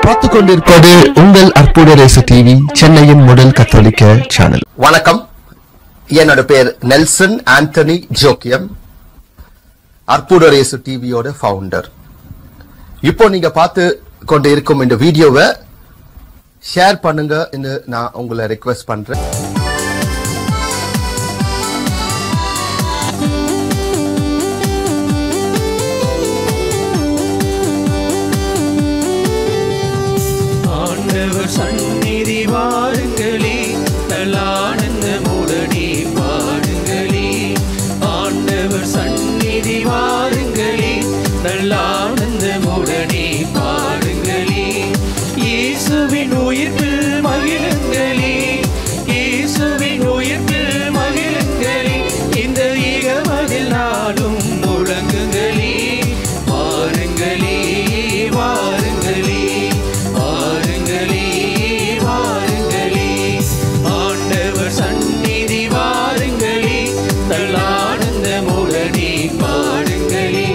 பார்த்து கொண்டிருப்பது உங்கள் அற்புத ரேசு டிவி சென்னையின் முதல் கத்தோலிக்க சேனல் வணக்கம் என்னோட பேர் நெல்சன் ஆண்டனி ஜோக்கியம் அற்புதரேசு டிவியோட ஃபவுண்டர் இப்போ நீங்க பார்த்து கொண்டு இருக்கும் இந்த வீடியோவை ஷேர் பண்ணுங்க நான் உங்களை ரெக்வெஸ்ட் பண்றேன் ஆண்டவர் சந்நிதி வாருங்களே நல்லானந்த முடனே பாடுங்களே ஆண்டவர் சந்நிதி வாருங்களே நல்லானந்த முடனே பாடுங்களே இயேசுவின் உயிர்ப்பில் மகிழுங்களே இயேசுவின் உயிர்ப்பில் மகிழுங்களே இந்த ஈகமதில் நாளும் முழங்குங்களே வாருங்களே வாருங்களே வாருங்களே வாருங்களே ஆண்டவர் சந்நிதி வாருங்களே நல்லானந்த முடனே பாடுங்களே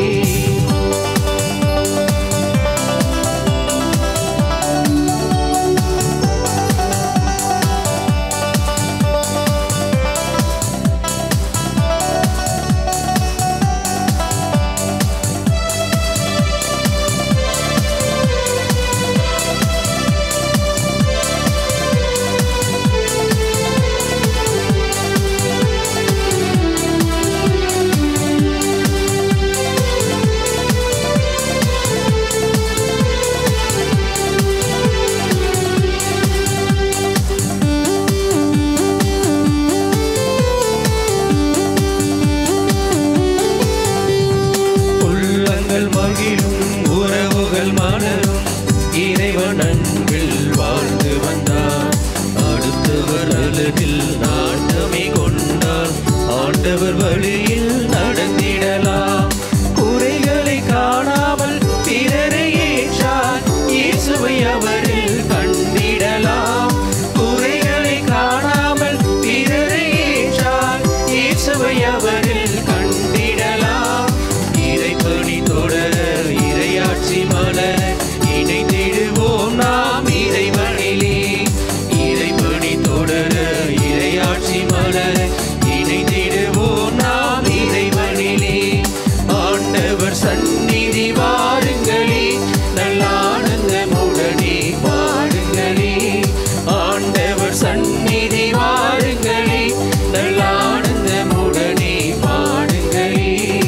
உள்ளங்கள் மகிழும் உறவுகள் மலரும் இறைவன் அன்பில் வாழ்ந்து வந்தார் அடுத்தவர் அழகில் நாட்டமை கொண்டார் ஆண்டவர் வழியில் நடந்திடலாம் குறைகளை காணாமல் பிறரை ஏற்றார் இயேசுவை அவரில் கண்டிடலாம் குறைகளை காணாமல் பிறரை ஏற்றார் இயேசுவை அவரில் கண்டிடலாம் இறைப்பணி தொடர இறையாட்சி மலர இணைந்திடுவோம் நாம் இறைவனிலே இறைப்பணி தொடர இறையாட்சி மலர இணைந்திடுவோம் நாம் இறைவனிலே ஆண்டவர் சந்நிதி வாருங்களே நல்லானந்தமுடனே பாடுங்களே ஆண்டவர் சந்நிதி வாருங்களே நல்லானந்தமுடனே பாடுங்களே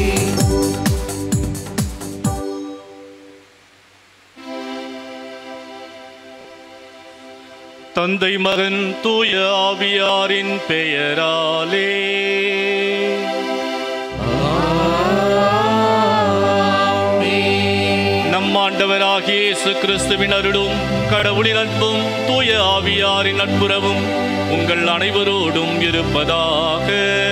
தந்தை மகன் தூய ஆவியாரின் பெயராலே நம் ஆண்டவராகிய இயேசு கிறிஸ்துவின் அருளும் கடவுளின் அன்பும் தூய ஆவியாரின் நட்புறவும் உங்கள் அனைவரோடும் இருப்பதாக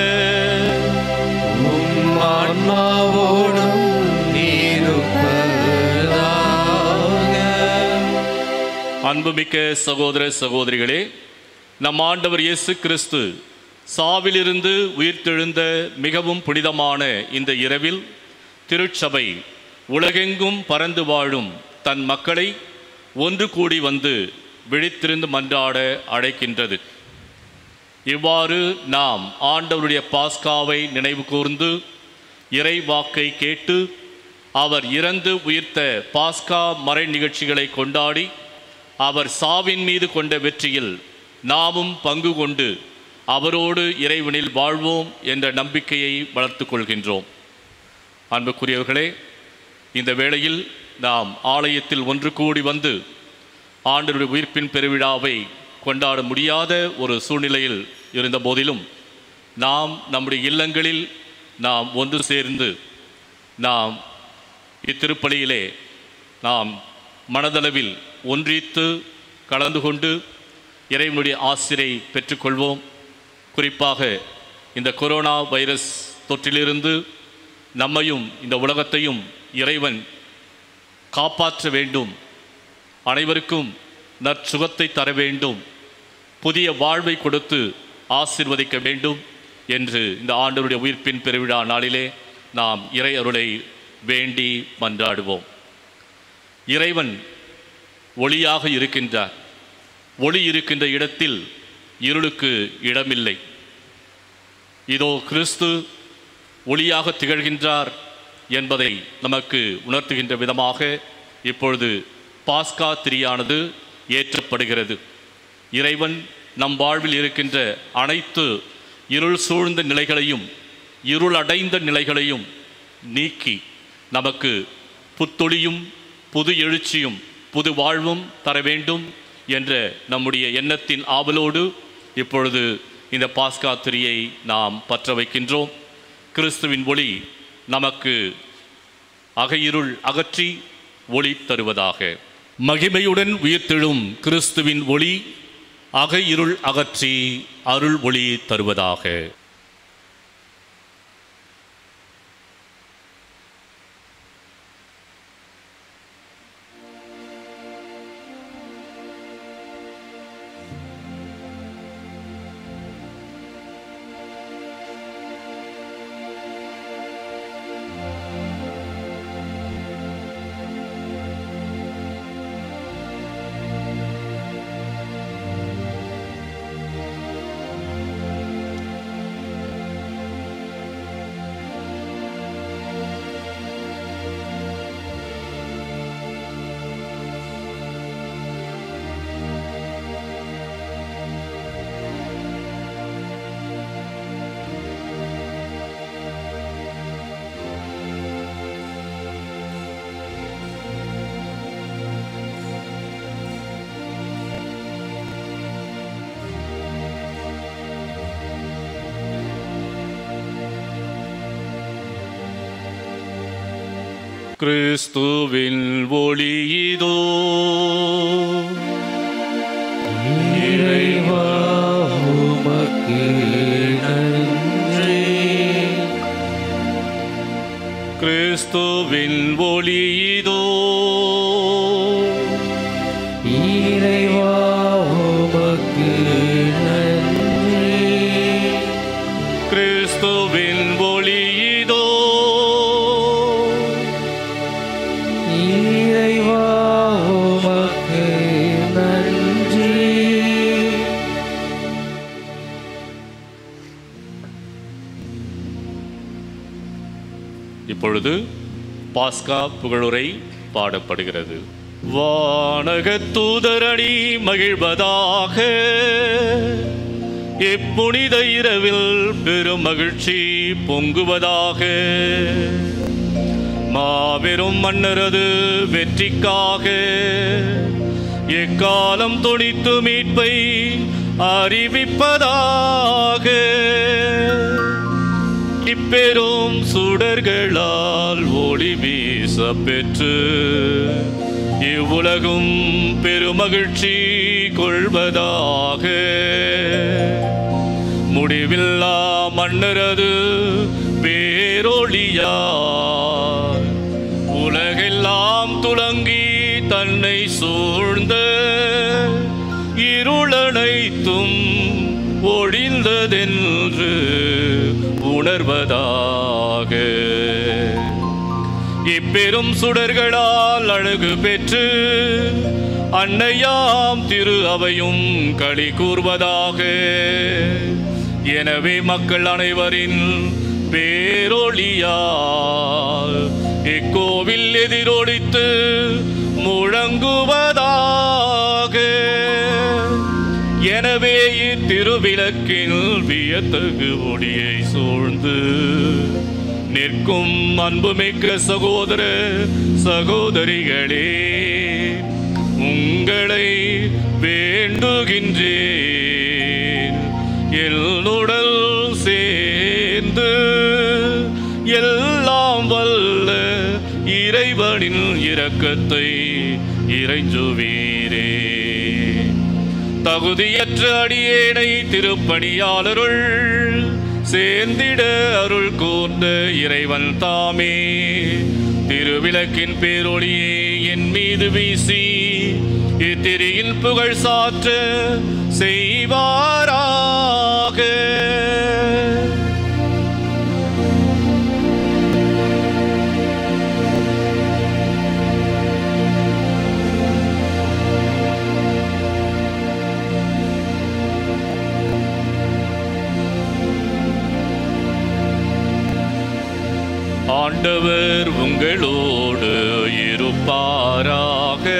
உம் ஆன்மாவோடும் இருப்பதாக அன்புமிக்க சகோதர சகோதரிகளே நம் ஆண்டவர் இயேசு கிறிஸ்து சாவிலிருந்து உயிர்த்தெழுந்த மிகவும் புனிதமான இந்த இரவில் திருச்சபை உலகெங்கும் பறந்து வாழும் தன் மக்களை ஒன்று கூடி வந்து விழித்திருந்து மன்றாட அழைக்கின்றது இவ்வாறு நாம் ஆண்டவருடைய பாஸ்காவை நினைவு கூர்ந்து இறை வாக்கை கேட்டு அவர் இறந்து உயிர்த்த பாஸ்கா மறை நிகழ்ச்சிகளை கொண்டாடி அவர் சாவின் மீது கொண்ட வெற்றியில் நாமும் பங்கு கொண்டு அவரோடு இறைவனில் வாழ்வோம் என்ற நம்பிக்கையை வளர்த்துக் கொள்கின்றோம் அன்புக்குரியவர்களே இந்த வேளையில் நாம் ஆலயத்தில் ஒன்று கூடி வந்து ஆண்டவருடைய உயிர்ப்பின் பெருவிழாவை கொண்டாட முடியாத ஒரு சூழ்நிலையில் இருந்த போதிலும் நாம் நம்முடைய இல்லங்களில் நாம் ஒன்று சேர்ந்து நாம் இத்திருப்பலியிலே நாம் மனதளவில் ஒன்றித்து கலந்து கொண்டு இறைவனுடைய ஆசிரை பெற்றுக்கொள்வோம் குறிப்பாக இந்த கொரோனா வைரஸ் தொற்றிலிருந்து நம்மையும் இந்த உலகத்தையும் இறைவன் காப்பாற்ற வேண்டும் அனைவருக்கும் நற்சுகத்தை தர வேண்டும் புதிய வாழ்வை கொடுத்து ஆசிர்வதிக்க வேண்டும் என்று இந்த ஆண்டவருடைய உயிர்ப்பின் பெருவிழா நாளிலே நாம் இறை அருளை வேண்டி மன்றாடுவோம் இறைவன் ஒளியாக இருக்கின்றார் ஒளி இருக்கின்ற இடத்தில் இருளுக்கு இடமில்லை இதோ கிறிஸ்து ஒளியாக திகழ்கின்றார் என்பதை நமக்கு உணர்த்துகின்ற விதமாக இப்பொழுது பாஸ்கா திரியானது ஏற்றப்படுகிறது இறைவன் நம் வாழ்வில் இருக்கின்ற அனைத்து இருள் சூழ்ந்த நிலைகளையும் இருள் அடைந்த நிலைகளையும் நீக்கி நமக்கு புத்தொழியும் புது எழுச்சியும் புது வாழ்வும் தர வேண்டும் என்ற நம்முடைய எண்ணத்தின் ஆவலோடு இப்பொழுது இந்த பாஸ்கா திரியை நாம் பற்ற வைக்கின்றோம் கிறிஸ்துவின் ஒளி நமக்கு அகையிருள் அகற்றி ஒளி தருவதாக மகிமையுடன் உயிர்த்தெழும் கிறிஸ்துவின் ஒளி அகையிருள் அகற்றி அருள் ஒளி தருவதாக கிறிஸ்துவின் ஒளியிதோ இறைவா உமக்கு நன்றி கிறிஸ்துவின் ஒளியிதோ இறைவா உமக்கு நன்றி கிறிஸ்துவின் ஒளியிதோ இறைவா உமக்கு நன்றி இப்பொழுது பாஸ்கா புகழுரை பாடப்படுகிறது வானக தூதரணி மகிழ்வதாக இப்புனித இரவில் பெரும் மகிழ்ச்சி பொங்குவதாக மாபெரும் மன்னரது வெற்றிக்காக எக்காலம் துணித்து மீட்பை அறிவிப்பதாக இப்பெரும் சுடர்களால் ஒளி வீச பெற்று இவ்வுலகும் பெருமகிழ்ச்சி கொள்வதாக முடிவில்லா மன்னரது பேரொளியார் உலகெல்லாம் துலங்கி தன்னை சூழ்ந்த இருளனைத்தும் ஒழிந்ததென்று உணர்வதாக இப்பெரும் சுடர்களால் அழகு பெற்று அன்னையாம் திரு அவையும் களி கூர்வதாக எனவே மக்கள் அனைவரின் பேரொளியால் இக்கோவில் எதிரொலித்து முழங்குவதாக எனவே இத்திருவிளக்கில் வியத்தகு ஒளியை சூழ்ந்து நிற்கும் அன்புமிக்க சகோதர சகோதரிகளே உங்களை வேண்டுகின்றேன் என்னுடல் சேர்ந்து எல்லாம் வல்ல இறைவனின் இரக்கத்தை இறைஞ்சுவீரே தகுதியற்ற அடியேனை திருப்பணியாளருள் சேர்ந்திட அருள் கூர்ந்த இறைவன் தாமே திருவிளக்கின் பேரொளியே என் மீது வீசி இத்திரியின் புகழ் சாற்ற செய்வாராக ஆண்டவர் உங்களோடு இருப்பாராக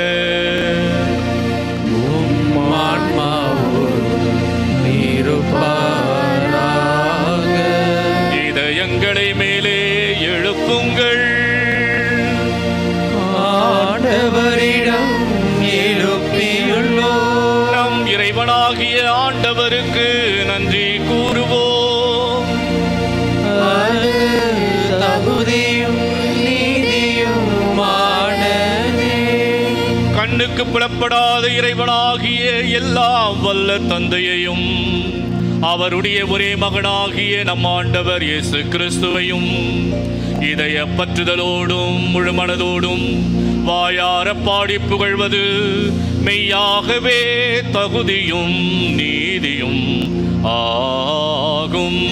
இதயங்களை மேலே எழுப்புங்கள் ஆண்டவரிடம் எழுப்பியுள்ளோம் நம் இறைவனாகிய ஆண்டவருக்கு நன்றி கூறுவோம் அது தகுதியும் நீதியுமானதே கண்ணுக்கு புலப்படாத இறைவனாகிய எல்லாம் வல்ல தந்தையையும் அவருடைய ஒரே மகனாகிய நம் ஆண்டவர் இயேசு கிறிஸ்துவையும் இதய பற்றுதலோடும் முழு மனதோடும் வாயார பாடி புகழ்வது மெய்யாகவே தகுதியும் நீதியும் ஆகும்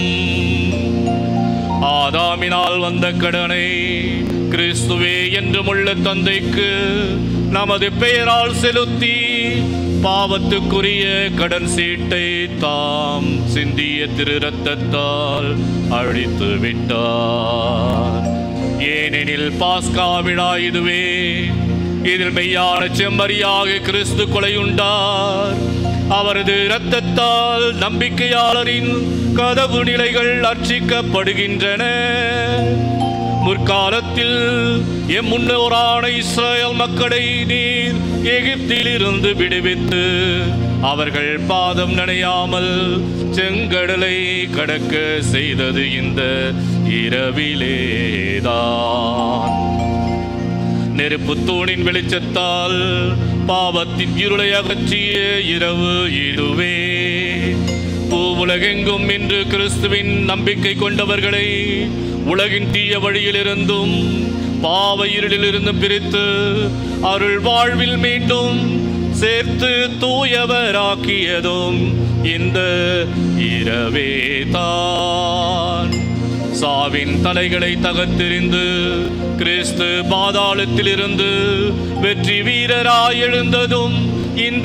ஆதாமினால் வந்த கடனை கிறிஸ்துவே என்றுமுள்ள தந்தைக்கு நமது பெயரால் செலுத்தி பாவத்துக்குரிய கடன் சீட்டை தாம் சிந்திய திரு ரத்தத்தால் அழித்து விட்டார் ஏனெனில் பாஸ்கா விழா இதுவே இதில் மெய்யான செம்மறியாக கிறிஸ்து கொலையுண்டார் அவரது இரத்தத்தால் நம்பிக்கையாளரின் கதவு நிலைகள் அர்ச்சிக்கப்படுகின்றன முற்காலத்தில் எம் முன்னோரான இஸ்ரேல் மக்களை நீர் எகிப்திலிருந்து விடுவித்து அவர்கள் பாதம் நனையாமல் செங்கடலை கடக்க செய்தது இந்த இரவிலேதான் நெருப்பு தூணின் வெளிச்சத்தால் பாவத்தின் இருளை அகற்றிய இரவு இதுவே பூவுலகெங்கும் இன்று கிறிஸ்துவின் நம்பிக்கை கொண்டவர்களை உலகின் தீய வழியிலிருந்தும் பாவ இருளிலிருந்தும் பிரித்து அருள் வாழ்வில் மீண்டும் சேர்த்து தூயவராக்கியதும் இந்த இரவே தான் சாவின் தலைகளை தகர்த்தெறிந்து கிறிஸ்து பாதாளத்திலிருந்து வெற்றி வீரராய் எழுந்ததும் இந்த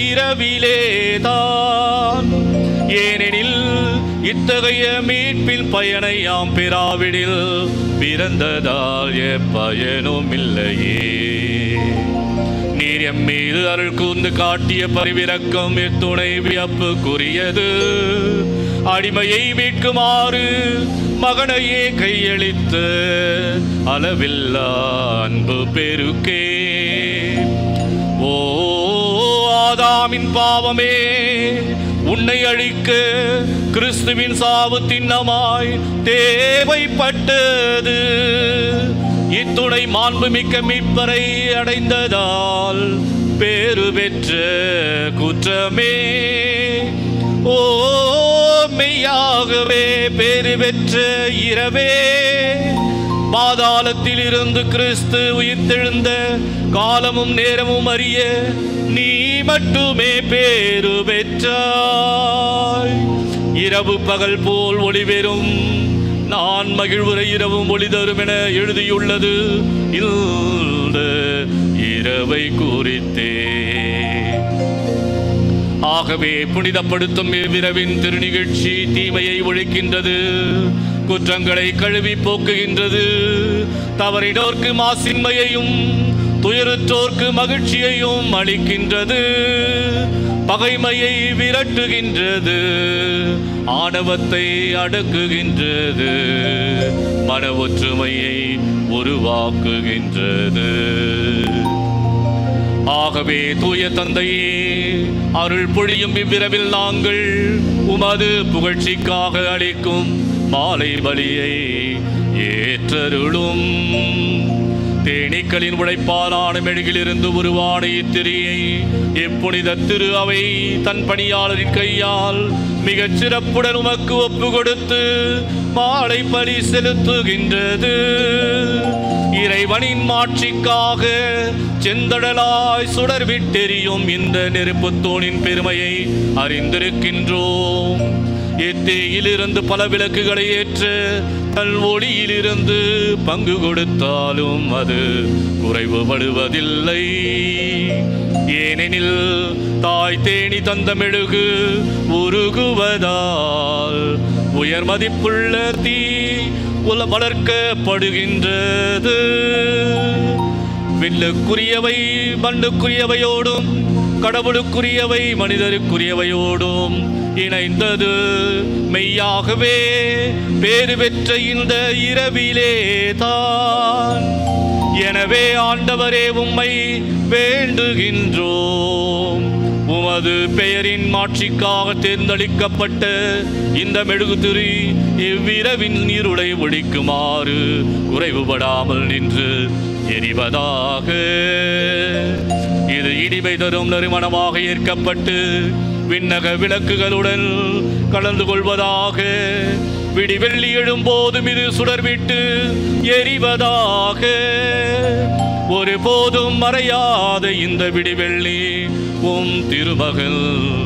இரவிலேதான் ஏனெனில் இத்தகைய மீட்பின் பயனை யாம் பெறாவிடில் பிறந்ததால் எப்பயனும் இல்லையே நீர் எம் மீது அருள் கூர்ந்து காட்டிய பரிவிரக்கம் எத்துணை வியப்புக்குரியது அடிமையை மீட்குமாறு மகனையே கையளித்து அளவில்லா அன்பு பெருக்கே ஓ ஆதாமின் பாவமே உன்னை அழிக்க கிறிஸ்துவின் சாவு திண்ணமாய் தேவைப்பட்டது இத்துணை மாண்புமிக்க மீட்பரை அடைந்ததால் பேறு பெற்ற குற்றமே ஓ மெய்யாகவே பேறு பெற்ற இரவே பாதாளத்தில் இருந்து கிறிஸ்து உயிர்த்தெழுந்த காலமும் நேரமும் அறிய நீ மட்டுமே பேரு பெற்றாய் இரவு பகல் போல் ஒளிபெறும் நான் மகிழ்வுற இரவும் ஒளி தரும் என எழுதியுள்ளது இந்த இரவை குறித்தே ஆகவே புனிதப்படுத்தும் இவ்விரவின் திருநிகழ்ச்சி தீமையை ஒழிக்கின்றது குற்றங்களை கழுவி போக்குகின்றது தவறினோர்க்கு மாசின்மையையும் துயருற்றோர்க்கு மகிழ்ச்சியையும் அளிக்கின்றது பகைமையை விரட்டுகின்றது ஆணவத்தை அடக்குகின்றது மன ஒற்றுமையை உருவாக்குகின்றது ஆகவே தூய தந்தையே அருள் பொழியும் இவ்விரவில் நாங்கள் உமது புகழ்ச்சிக்காக அளிக்கும் மாலை பலியை ஏற்றருளும் தேனீக்களின் உழைப்பாலான மெழுகிலிருந்து உருவான இத்திரியை இப்புனித திரு அவை தன் பணியாளரின் கையால் மிகச் சிறப்புடன் உமக்கு ஒப்பு கொடுத்து மாலை பலி செலுத்துகின்றது இறைவனின் மாட்சிக்காக செந்தடலாய் சுடர் விட்டெறியும் இந்த நெருப்புத் தூணின் பெருமையை அறிந்திருக்கின்றோம் எத்தேயிலிருந்து பல விளக்குகளை ஏற்று தன் ஒளியிலிருந்து பங்கு கொடுத்தாலும் அது குறைவுபடுவதில்லை ஏனெனில் தாய் தேனி தந்த மெழுகு உருகுவதால் உயர் மதிப்புள்ள தீ உல வளர்க்கப்படுகின்றது வில்லுக்குரியவை மண்ணுக்குரியவையோடும் கடவுளுக்குரியவை மனிதருக்குரியவையோடும் இணைந்தது மெய்யாகவே பேறு பெற்ற இந்த இரவிலே தான் எனவே ஆண்டவரே உம்மை வேண்டுகின்றோம் உமது பெயரின் மாட்சிக்காக தேர்ந்தளிக்கப்பட்ட இந்த மெழுகுதிரி இவ்விரவின் நீருடை ஒழிக்குமாறு குறைவுபடாமல் நின்று எரிவதாக இது இனிமை தரும் நறுமணமாக ஏற்கப்பட்டு விண்ணக விளக்குகளுடன் கலந்து கொள்வதாக விடிவெள்ளி எழும்போதும் இது சுடர்விட்டு எரிவதாக ஒருபோதும் மறையாத இந்த விடிவெள்ளி உம் திருமகள்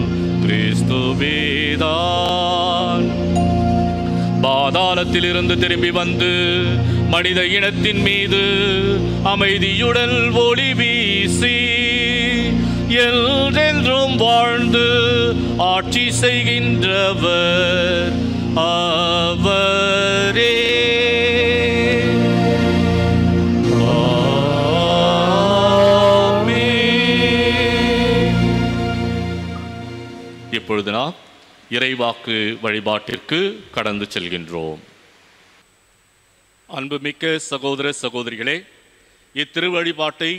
கிறிஸ்துவேதான் பாதாளத்திலிருந்து திரும்பி வந்து மனித இனத்தின் மீது அமைதியுடன் ஒளி வீசி என்றென்றும் வாழ்ந்து ஆட்சி செய்கின்றவர் அவரே ஆமென். இப்பொழுது நாம் இறைவாக்கு வழிபாட்டிற்கு கடந்து செல்கின்றோம் அன்புமிக்க சகோதர சகோதரிகளே இத்திருவழிபாட்டை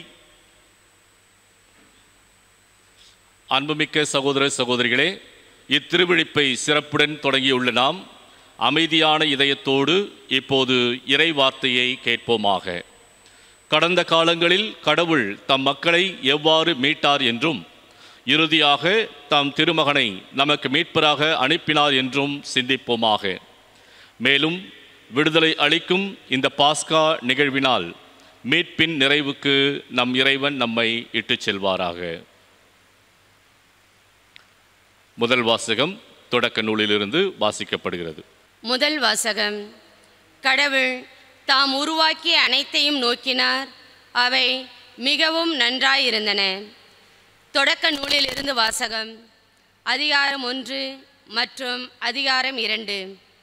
அன்புமிக்க சகோதர சகோதரிகளே இத்திருவிழிப்பை சிறப்புடன் தொடங்கியுள்ள நாம் அமைதியான இதயத்தோடு இப்போது இறை வார்த்தையை கேட்போமாக கடந்த காலங்களில் கடவுள் தம் மக்களை எவ்வாறு மீட்டார் என்றும் இறுதியாக தம் திருமகனை நமக்கு மீட்பராக அனுப்பினார் என்றும் சிந்திப்போமாக மேலும் விடுதலை அளிக்கும் இந்த பாஸ்கா நிகழ்வினால் மீட்பின் நிறைவுக்கு நம் இறைவன் நம்மை இட்டுச் செல்வாராக முதல் வாசகம் தொடக்க நூலிலிருந்து வாசிக்கப்படுகிறது முதல் வாசகம் கடவுள் தாம் உருவாக்கிய அனைத்தையும் நோக்கினார் அவை மிகவும் நன்றாயிருந்தன தொடக்க நூலிலிருந்து வாசகம் அதிகாரம் ஒன்று மற்றும் அதிகாரம் இரண்டு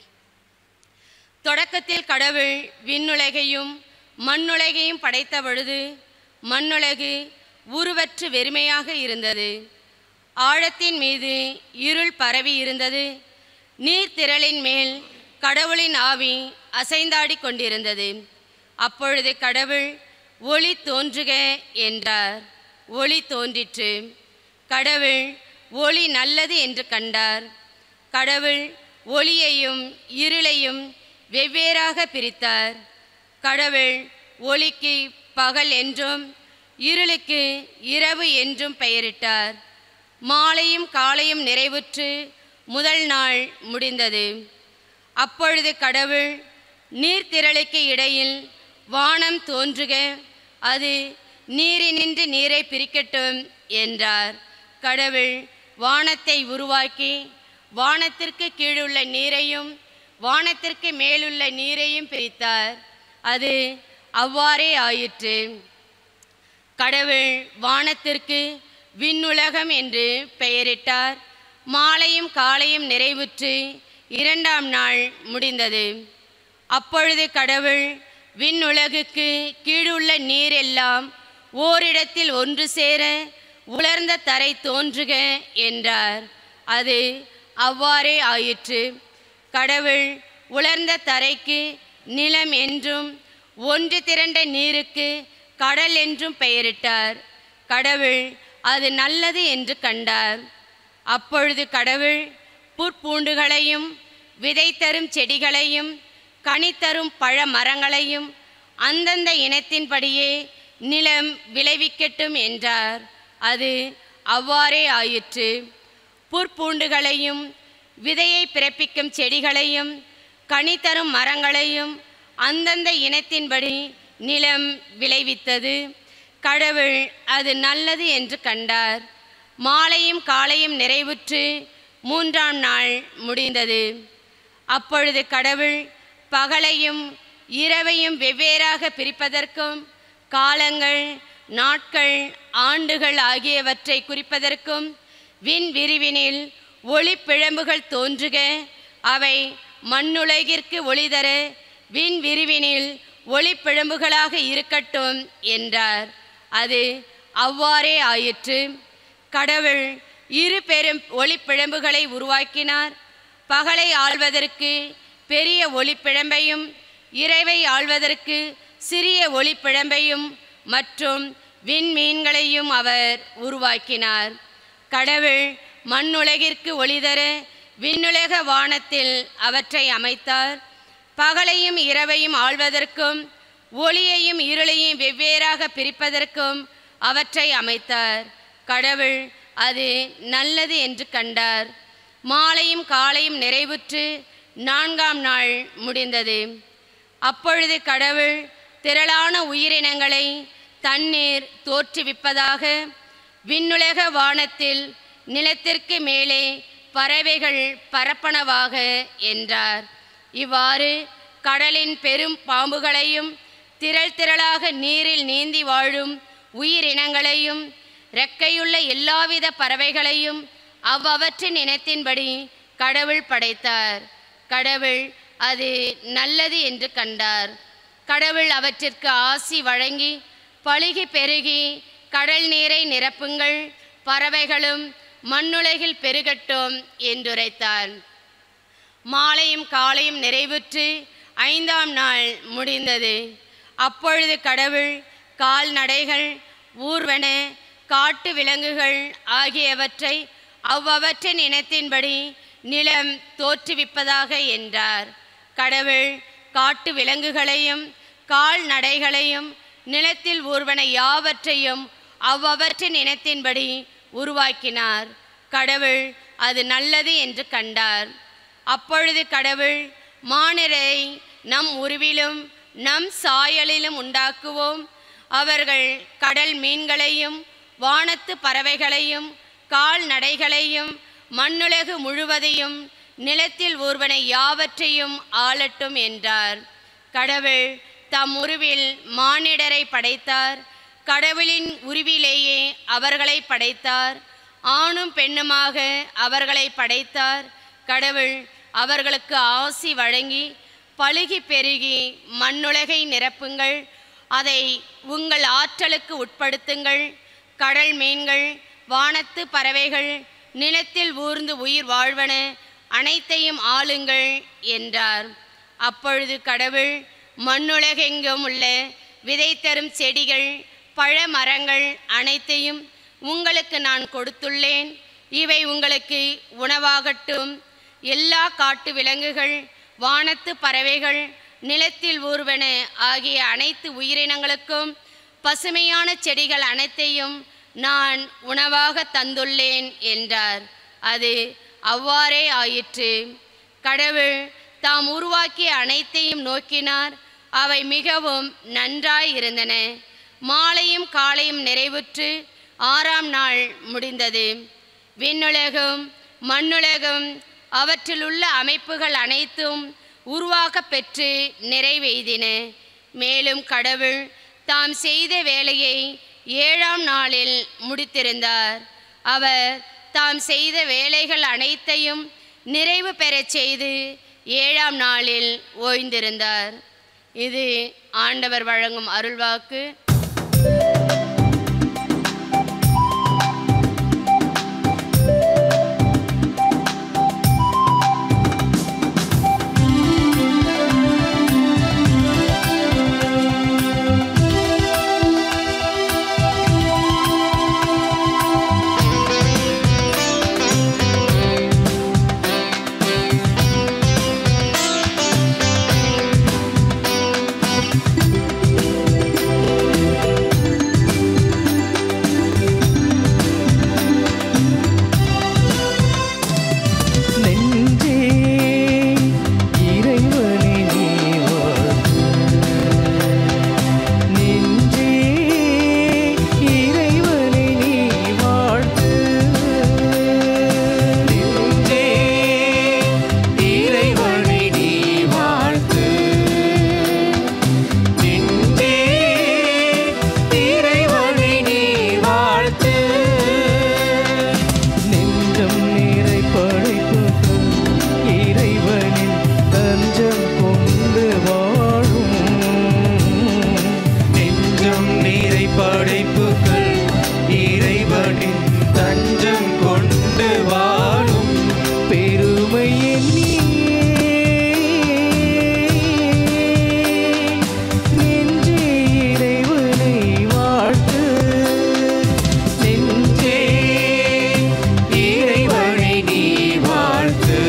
தொடக்கத்தில் கடவுள் விண்ணுலகையும் மண்ணுலகையும் படைத்த பொழுது மண்ணுலகு உருவற்று வெறுமையாக இருந்தது ஆழத்தின் மீது இருள் பரவி இருந்தது நீர்த்திரளின் மேல் கடவுளின் ஆவி அசைந்தாடிக் கொண்டிருந்தது அப்பொழுது கடவுள் ஒளி தோன்றுக என்றார் ஒளி தோன்றிற்று கடவுள் ஒளி நல்லது என்று கண்டார் கடவுள் ஒளியையும் இருளையும் வெவ்வேறாக பிரித்தார் கடவுள் ஒளிக்கு பகல் என்றும் இருளுக்கு இரவு என்றும் பெயரிட்டார் மாலையும் காலையும் நிறைவுற்று முதல் நாள் முடிந்தது அப்பொழுது கடவுள் நீர்த்திரளுக்கு இடையில் வானம் தோன்றுக அது நீரினின்று நீரை பிரிக்கட்டும் என்றார் கடவுள் வானத்தை உருவாக்கி வானத்திற்கு கீழுள்ள நீரையும் வானத்திற்கு மேலுள்ள நீரையும் பிரித்தார் அது அவ்வாறே ஆயிற்று கடவுள் வானத்திற்கு விண்ணுலகம் என்று பெயரிட்டார் மாலையும் காலையும் நிறைவுற்று இரண்டாம் நாள் முடிந்தது அப்பொழுது கடவுள் விண்ணுலகுக்கு கீழுள்ள நீர் எல்லாம் ஓரிடத்தில் ஒன்று சேர உலர்ந்த தரை தோன்றுக என்றார் அது அவ்வாறே ஆயிற்று கடவுள் உலர்ந்த தரைக்கு நிலம் என்றும் ஒன்று திரண்ட நீருக்கு கடல் என்றும் பெயரிட்டார் கடவுள் அது நல்லது என்று கண்டார் அப்பொழுது கடவுள் புற்பூண்டுகளையும் விதை தரும் செடிகளையும் கனி தரும் பழ மரங்களையும் அந்தந்த இனத்தின்படியே நிலம் விளைவிக்கட்டும் என்றார் அது அவ்வாறே ஆயிற்று புற்பூண்டுகளையும் விதையை பிறப்பிக்கும் செடிகளையும் கனி தரும் மரங்களையும் அந்தந்த இனத்தின்படி நிலம் விளைவித்தது கடவுள் அது நல்லது என்று கண்டார் மாலையும் காலையும் நிறைவுற்று மூன்றாம் நாள் முடிந்தது அப்பொழுது கடவுள் பகலையும் இரவையும் வெவ்வேறாக பிரிப்பதற்கும் காலங்கள் நாட்கள் ஆண்டுகள் ஆகியவற்றை குறிப்பதற்கும் விண் விரிவினில் ஒளிப்பிழம்புகள் தோன்றுக அவை மண்ணுலகிற்கு ஒளிதர விண் விரிவினில் ஒளிப்பிழம்புகளாக இருக்கட்டும் என்றார் அது அவ்வாறே ஆயிற்று கடவுள் இரு பெரும் ஒளிப்பிழம்புகளை உருவாக்கினார் பகலை ஆள்வதற்கு பெரிய ஒளிப்பிழம்பையும் இரவை ஆள்வதற்கு சிறிய ஒளிப்பிழம்பையும் மற்றும் விண்மீன்களையும் அவர் உருவாக்கினார் கடவுள் மண்ணுலகிற்கு ஒளிதர விண்ணுலக வானத்தில் அவற்றை அமைத்தார் பகலையும் இரவையும் ஆள்வதற்கும் ஒளியையும் இருளையும் வெவ்வேறாக பிரிப்பதற்கும் அவற்றை அமைத்தார் கடவுள் அது நல்லது என்று கண்டார் மாலையும் காலையும் நிறைவுற்று நான்காம் நாள் முடிந்தது அப்பொழுது கடவுள் திரளான உயிரினங்களை தண்ணீர் தோற்றுவிப்பதாக விண்ணுலக வானத்தில் நிலத்திற்கு மேலே பறவைகள் பரப்பனவாக என்றார் இவ்வாறு கடலின் பெரும் பாம்புகளையும் திரள் திரளாக நீரில் நீந்தி வாழும் உயிரினங்களையும் ரெக்கையுள்ள எல்லாவித பறவைகளையும் அவ்வவற்றின் இனத்தின்படி கடவுள் படைத்தார் கடவுள் அது நல்லது என்று கண்டார் கடவுள் அவற்றிற்கு ஆசி வழங்கி பழுகி பெருகி கடல் நீரை நிரப்புங்கள் பறவைகளும் மண்ணுலகில் பெருகட்டும் என்றுரைத்தார் மாலையும் காலையும் நிறைவுற்று ஐந்தாம் நாள் முடிந்தது அப்பொழுது கடவுள் கால்நடைகள் ஊர்வன காட்டு விலங்குகள் ஆகியவற்றை அவ்வவற்றின் இனத்தின்படி நிலம் தோற்றுவிப்பதாக என்றார் கடவுள் காட்டு விலங்குகளையும் கால்நடைகளையும் நிலத்தில் ஊர்வன யாவற்றையும் அவ்வவற்றின் இனத்தின்படி உருவாக்கினார் கடவுள் அது நல்லது என்று கண்டார் அப்பொழுது கடவுள் மானிடரை நம் உருவிலும் நம் சாயலிலும் உண்டாக்குவோம் அவர்கள் கடல் மீன்களையும் வானத்து பறவைகளையும் கால்நடைகளையும் மண்ணுலகு முழுவதையும் நிலத்தில் ஊர்வன யாவற்றையும் ஆளட்டும் என்றார் கடவுள் தம் உருவில் மானிடரை படைத்தார் கடவுளின் உருவிலேயே அவர்களை படைத்தார் ஆணும் பெண்ணுமாக அவர்களை படைத்தார் கடவுள் அவர்களுக்கு ஆசி வழங்கி பழுகி பெருகி மண்ணுலகை நிரப்புங்கள் அதை உங்கள் ஆற்றலுக்கு உட்படுத்துங்கள் கடல் மீன்கள் வானத்து பறவைகள் நிலத்தில் ஊர்ந்து உயிர் வாழ்வன அனைத்தையும் ஆளுங்கள் என்றார் அப்பொழுது கடவுள் மண்ணுலகெங்கும் உள்ள விதை தரும் செடிகள் பழ மரங்கள் அனைத்தையும் உங்களுக்கு நான் கொடுத்துள்ளேன் இவை உங்களுக்கு உணவாகட்டும் எல்லா காட்டு விலங்குகள் வானத்து பறவைகள் நிலத்தில் ஊர்வன ஆகிய அனைத்து உயிரினங்களுக்கும் பசுமையான செடிகள் அனைத்தையும் நான் உணவாக தந்துள்ளேன் என்றார் அது அவ்வாறே ஆயிற்று கடவுள் தாம் உருவாக்கிய அனைத்தையும் நோக்கினார் அவை மிகவும் நன்றாய் இருந்தன மாலையும் காலையும் நிறைவுற்று ஆறாம் நாள் முடிந்தது விண்ணுலகம் மண்ணுலகம் அவற்றிலுள்ள அமைப்புகள் அனைத்தும் உருவாகப் பெற்று நிறைவெய்தின மேலும் கடவுள் தாம் செய்த வேலையை ஏழாம் நாளில் முடித்திருந்தார் அவர் தாம் செய்த வேலைகள் அனைத்தையும் நிறைவு பெறச் செய்து ஏழாம் நாளில் ஓய்ந்திருந்தார் இது ஆண்டவர் வழங்கும் அருள்வாக்கு ஆ நெஞ்சே இறைவனை வாழ்த்து நெஞ்சே இறைவனை நீ வாழ்த்து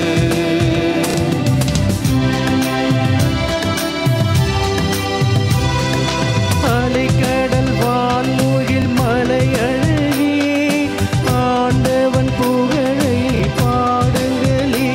அலைக்கடல் வான்மூகில் மலை அழகி ஆண்டவன் புகழை பாடுங்களே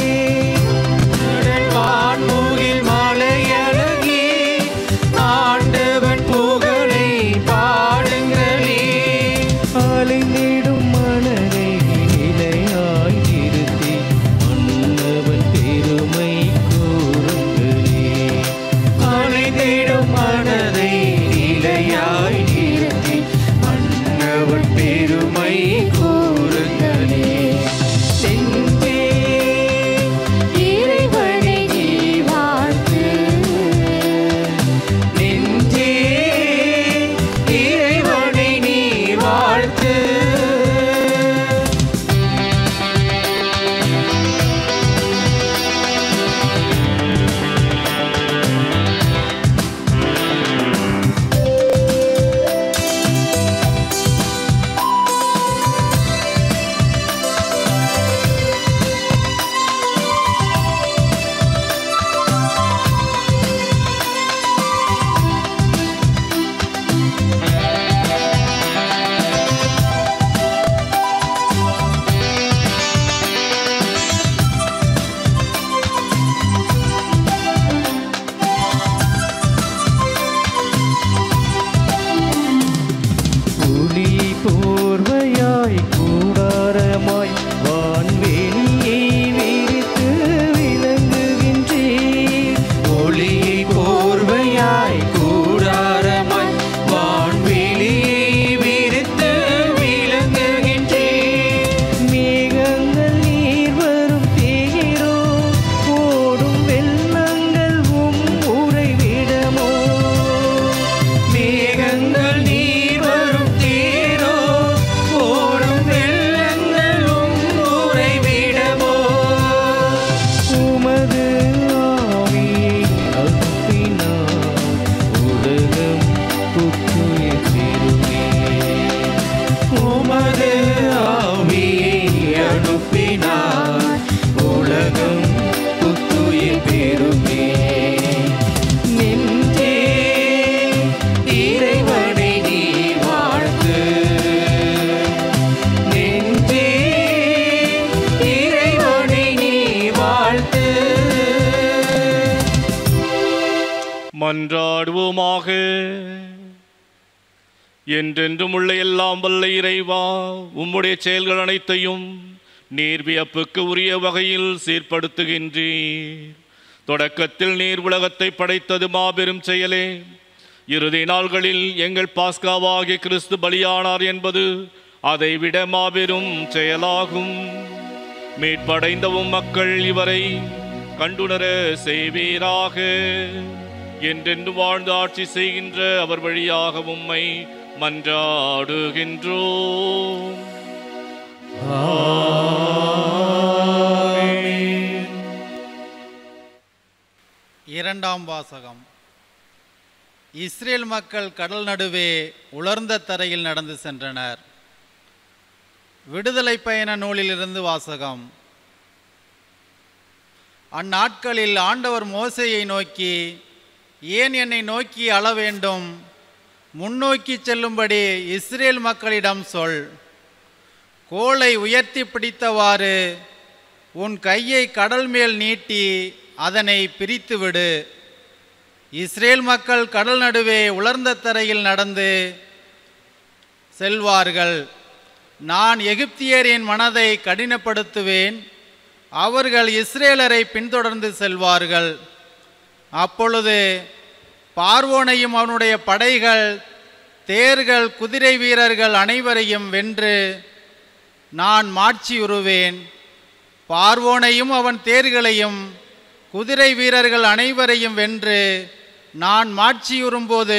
கடல் வான்மூகில் மலை அழகி ஆண்டவன் புகழை பாடுங்களே அலைந்திடும் மனதை நிலையாய் நிறுத்தி மன்னவன் பெருமை கூறுங்களே அலைந்திடும் மனதை நிலையாய் நிறுத்தி மன்னவன் பெருமை கூறுங்களே செஞ்சே இறைவனை நீ வாழ்த்து நெஞ்சே இறைவனை நீ வாழ்த்து புலி போர்வையாய் கூடாரமாய் வான்வெளியை விரித்து விளங்குகின்றேன் ஒளியை போர்வையாய் கூடாரமாய் வான்வெளியை விரித்து விளங்குகின்றேன் மேகங்கள் நீர் வரும் தேரோ ஓடும் வெள்ளங்கள் உம் உறைவிடமோ மேகங்கள் நீர் வரும் தேரோ ஓடும் வெள்ளங்களும் உறைவிடமோ உமது ஆவியை அனுப்பினார் உலகம் புத்துயிர் பெறுமே உமது ஆவியை அனுப்பினார் உலகம் புத்துயிர் பெறுமே நெஞ்சே இறைவனை நீ வாழ்த்து நெஞ்சே இறைவனை நீ வாழ்த்து மன்றாடுவோமாக என்றென்றும் உள்ள எல்லாம் வல்ல இறைவா உம்முடைய செயல்கள் அனைத்தையும் நீர் வியப்புக்கு உரிய வகையில் சீர்படுத்துகின்றீர் தொடக்கத்தில் நீர் உலகத்தை படைத்தது மாபெரும் செயலே இறுதி நாள்களில் எங்கள் பாஸ்காவாகிய கிறிஸ்து பலியானார் என்பது அதைவிட மாபெரும் செயலாகும் மீட்படைந்தவும் மக்கள் இவரை கண்டுணர செய்வீராக என்றென்று வாழ்ந்து ஆட்சி செய்கின்ற அவர் வழியாக உம்மை மன்றாடுகின்றோம் இரண்டாம் வாசகம் இஸ்ரேல் மக்கள் கடல் நடுவே உலர்ந்த தரையில் நடந்து சென்றனர் விடுதலை பயண நூலிலிருந்து வாசகம் அந்நாட்களில் ஆண்டவர் மோசேயை நோக்கி ஏன் என்னை நோக்கி அள வேண்டும் முன்னோக்கி செல்லும்படி இஸ்ரேல் மக்களிடம் சொல் கோலை உயர்த்தி பிடித்தவாறு உன் கையை கடல் மேல் நீட்டி அதனை பிரித்துவிடு இஸ்ரேல் மக்கள் கடல் நடுவே உலர்ந்த தரையில் நடந்து செல்வார்கள் நான் எகிப்தியரின் மனதை கடினப்படுத்துவேன் அவர்கள் இஸ்ரேலரை பின்தொடர்ந்து செல்வார்கள் அப்பொழுது பார்வோனையும் அவனுடைய படைகள் தேர்கள் குதிரை வீரர்கள் அனைவரையும் வென்று நான் மாட்சியுறுவேன் பார்வோனையும் அவன் தேர்களையும் குதிரை வீரர்கள் அனைவரையும் வென்று நான் மாட்சியுறும்போது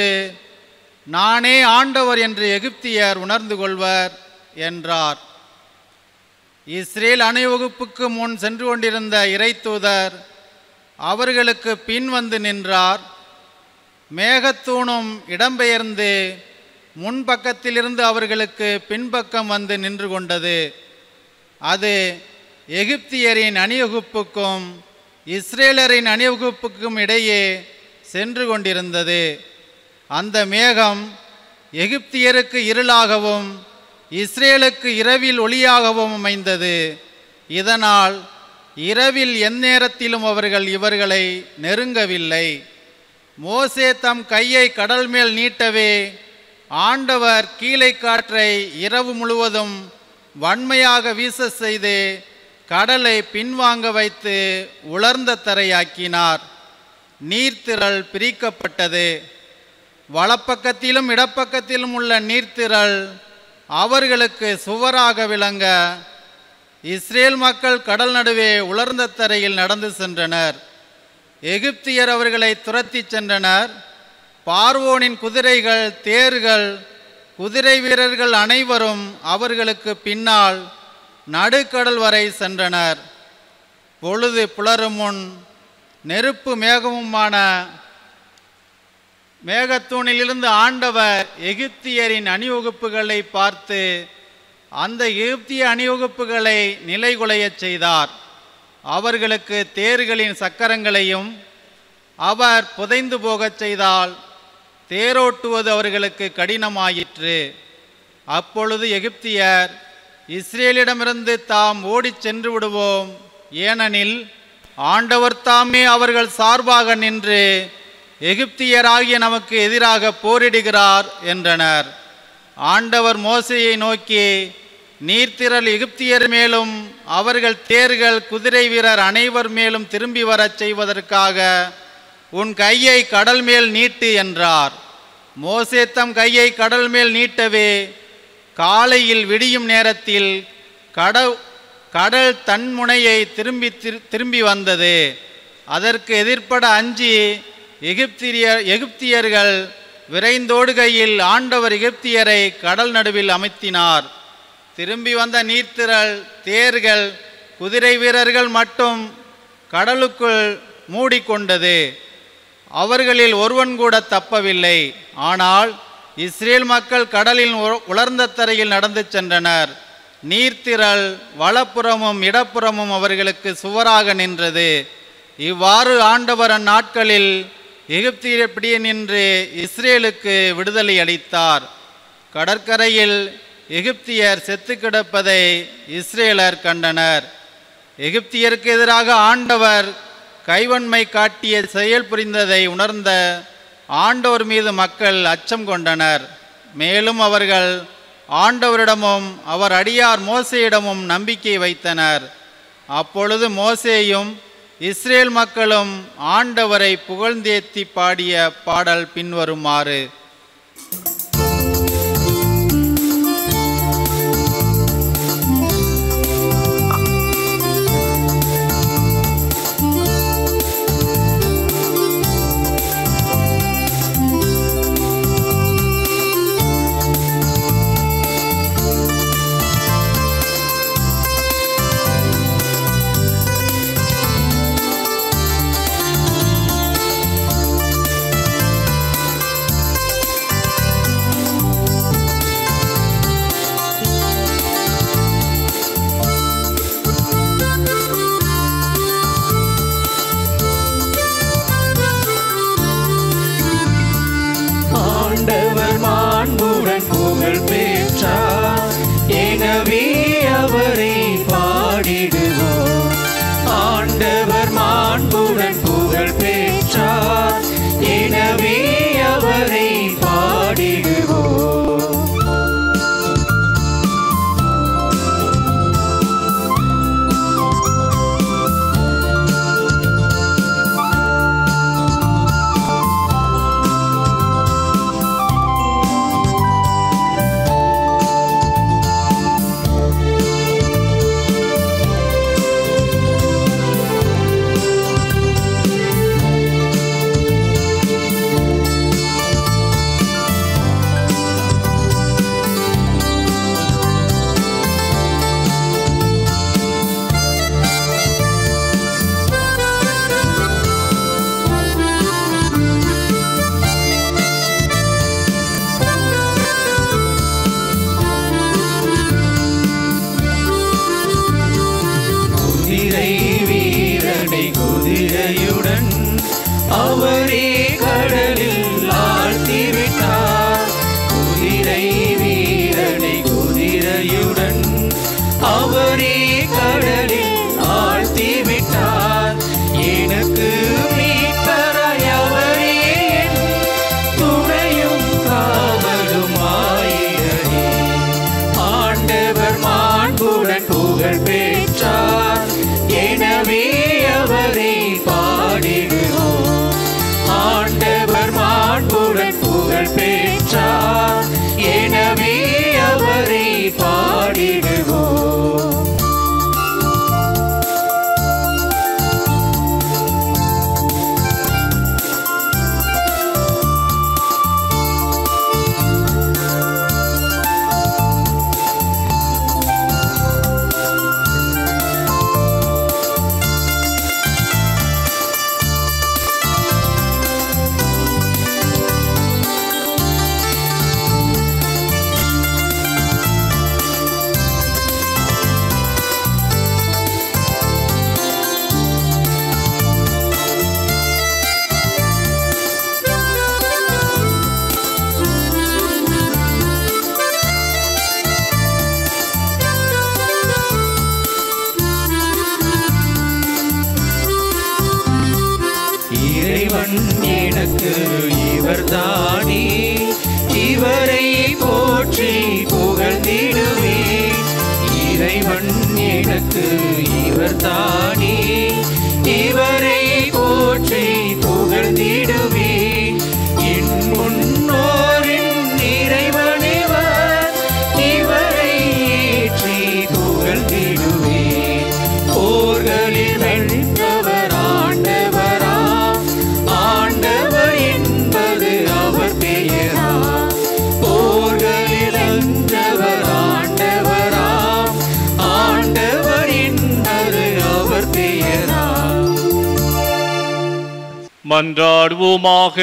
நானே ஆண்டவர் என்று எகிப்தியர் உணர்ந்து கொள்வர் என்றார் இஸ்ரேல் அணிவகுப்புக்கு முன் சென்று கொண்டிருந்த இறைத்தூதர் அவர்களுக்கு பின் வந்து நின்றார் மேகத்தூணும் இடம்பெயர்ந்து முன்பக்கத்திலிருந்து அவர்களுக்கு பின்பக்கம் வந்து நின்று கொண்டது அது எகிப்தியரின் அணிவகுப்புக்கும் இஸ்ரேலரின் அணிவகுப்புக்கும் இடையே சென்று கொண்டிருந்தது அந்த மேகம் எகிப்தியருக்கு இருளாகவும் இஸ்ரேலுக்கு இரவில் ஒளியாகவும் அமைந்தது இதனால் இரவில் எந்நேரத்திலும் அவர்கள் இவர்களை நெருங்கவில்லை மோசே தம் கையை கடல் மேல் நீட்டவே ஆண்டவர் கீழே காற்றை இரவு முழுவதும் வன்மையாக வீச செய்து கடலை பின்வாங்க வைத்து உலர்ந்த தரையாக்கினார் நீர்த்திரள் பிரிக்கப்பட்டது வலப்பக்கத்திலும் இடப்பக்கத்திலும் உள்ள நீர்த்திரள் அவர்களுக்கு சுவராக விளங்க இஸ்ரேல் மக்கள் கடல் நடுவே உலர்ந்த தரையில் நடந்து சென்றனர் எகிப்தியர் அவர்களை துரத்திச் சென்றனர் பார்வோனின் குதிரைகள் தேர்கள் குதிரை வீரர்கள் அனைவரும் அவர்களுக்கு பின்னால் நடுக்கடல் வரை சென்றனர் பொழுது புலரும் முன் நெருப்பு மேகமுமான மேகத்தூணிலிருந்து ஆண்டவர் எகிப்தியரின் அணிவகுப்புகளை பார்த்து அந்த எகிப்திய அணிவகுப்புகளை நிலைகுலையச் செய்தார் அவர்களுக்கு தேர்களின் சக்கரங்களையும் அவர் புதைந்து போகச் செய்தால் தேரோட்டுவது அவர்களுக்கு கடினமாயிற்று அப்பொழுது எகிப்தியர் இஸ்ரேலிடமிருந்து தாம் ஓடிச் சென்று விடுவோம் ஏனெனில் ஆண்டவர் தாமே அவர்கள் சார்பாக நின்று எகிப்தியராகிய நமக்கு எதிராக போரிடுகிறார் என்றனர் ஆண்டவர் மோசையை நோக்கி நீர்த்திரள் எகிப்தியர் மேலும் அவர்கள் தேர்கள் குதிரை வீரர் அனைவர் மேலும் திரும்பி வரச் செய்வதற்காக உன் கையை கடல் மேல் நீட்டு என்றார் மோசே தம் கையை கடல் மேல் நீட்டவே காலையில் விடியும் நேரத்தில் கட கடல் தன் முனையை திரும்பி திரு- திரும்பி வந்தது அதற்கு எதிர்ப்பட அஞ்சி எகிப்தியர் எகிப்தியர்கள் விரைந்தோடுகையில் ஆண்டவர் எகிப்தியரை கடல் நடுவில் அமைத்தினார் திரும்பி வந்த நீர்த்திரள் தேர்கள் குதிரை வீரர்கள் மட்டும் கடலுக்குள் மூடிக்கொண்டது அவர்களில் ஒருவன் கூட தப்பவில்லை ஆனால் இஸ்ரேல் மக்கள் கடலில் உ- உலர்ந்த தரையில் நடந்து சென்றனர் நீர்த்திரள் வலப்புறமும் இடப்புறமும் அவர்களுக்கு சுவராக நின்றது இவ்வாறு ஆண்டவர் அந்நாட்களில் எகிப்தியப்படியே நின்று இஸ்ரேலுக்கு விடுதலை அளித்தார் கடற்கரையில் எகிப்தியர் செத்து கிடப்பதை இஸ்ரேலர் கண்டனர் எகிப்தியருக்கு எதிராக ஆண்டவர் கைவன்மை காட்டிய செயல் புரிந்ததை உணர்ந்த ஆண்டவர் மீது மக்கள் அச்சம் கொண்டனர் மேலும் அவர்கள் ஆண்டவரிடமும் அவர் அடியார் மோசேயிடமும் நம்பிக்கை வைத்தனர் அப்பொழுது மோசேயும் இஸ்ரேல் மக்களும் ஆண்டவரை புகழ்ந்தேத்தி பாடிய பாடல் பின்வருமாறு ஆ அவரே கடலில் ஆழ்த்திவிட்டார் குதிரை வீரனை குதிரையுடன் அவரே கடலில் ஆழ்த்திவிட்டார் எனக்கு மீட்பராய் அவரே என் துணையும் காவலுமாயிரே ஆண்டவர் மாண்புடன் புகழ் பெற்றார் எனவே அவரை பாடிடுவோம் ஆண்டவர் மாண்புடன் புகழ் பெற்றார் எனவே அவரை பாடிடுவோம் இறைவன் எனக்கு இவர்தானே இவரை போற்றி புகழ்ந்திடுவேன் இறைவன் எனக்கு இவர்தானே இவரை போற்றி புகழ்ந்திடுவேன் என் முன்னோரின் இறைவனிவர் இவரை ஏற்றி புகழ்ந்திடுவேன் போர்களில் வென்றவர் ஆண்டவரா ஆண்டவர் என்பது அவர் பெயரா போர்களில் வென்றவர் ஆண்டவரா ஆண்டவர் என்பது அவர் பெயரா மன்றாடுவோமாக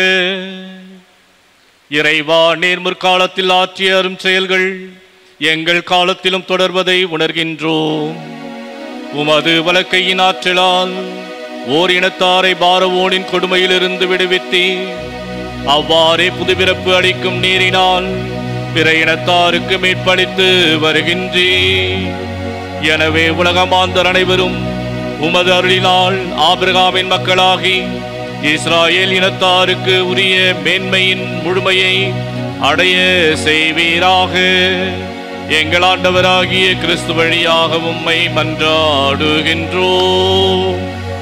இறைவா நீர் முற்காலத்தில் ஆற்றிய அரும் செயல்கள் எங்கள் காலத்திலும் தொடர்வதை உணர்கின்றோம் உமது வலக்கையின் ஆற்றலால் ஓர் இனத்தாரை பாரவோனின் கொடுமையிலிருந்து விடுவித்தி அவ்வாறே புதுபிறப்பு அளிக்கும் நீரினால் பிற இனத்தாருக்கு மீட்பளித்து வருகின்றே எனவே உலகமாந்தர் அனைவரும் உமது அருளினால் ஆபிரகாமின் மக்களாகி இஸ்ராயேல் இனத்தாருக்கு உரிய மேன்மையின் முழுமையை அடைய செய்வீராக எங்கள் ஆண்டவராகிய கிறிஸ்து வழியாக உம்மை மன்றாடுகின்றோம்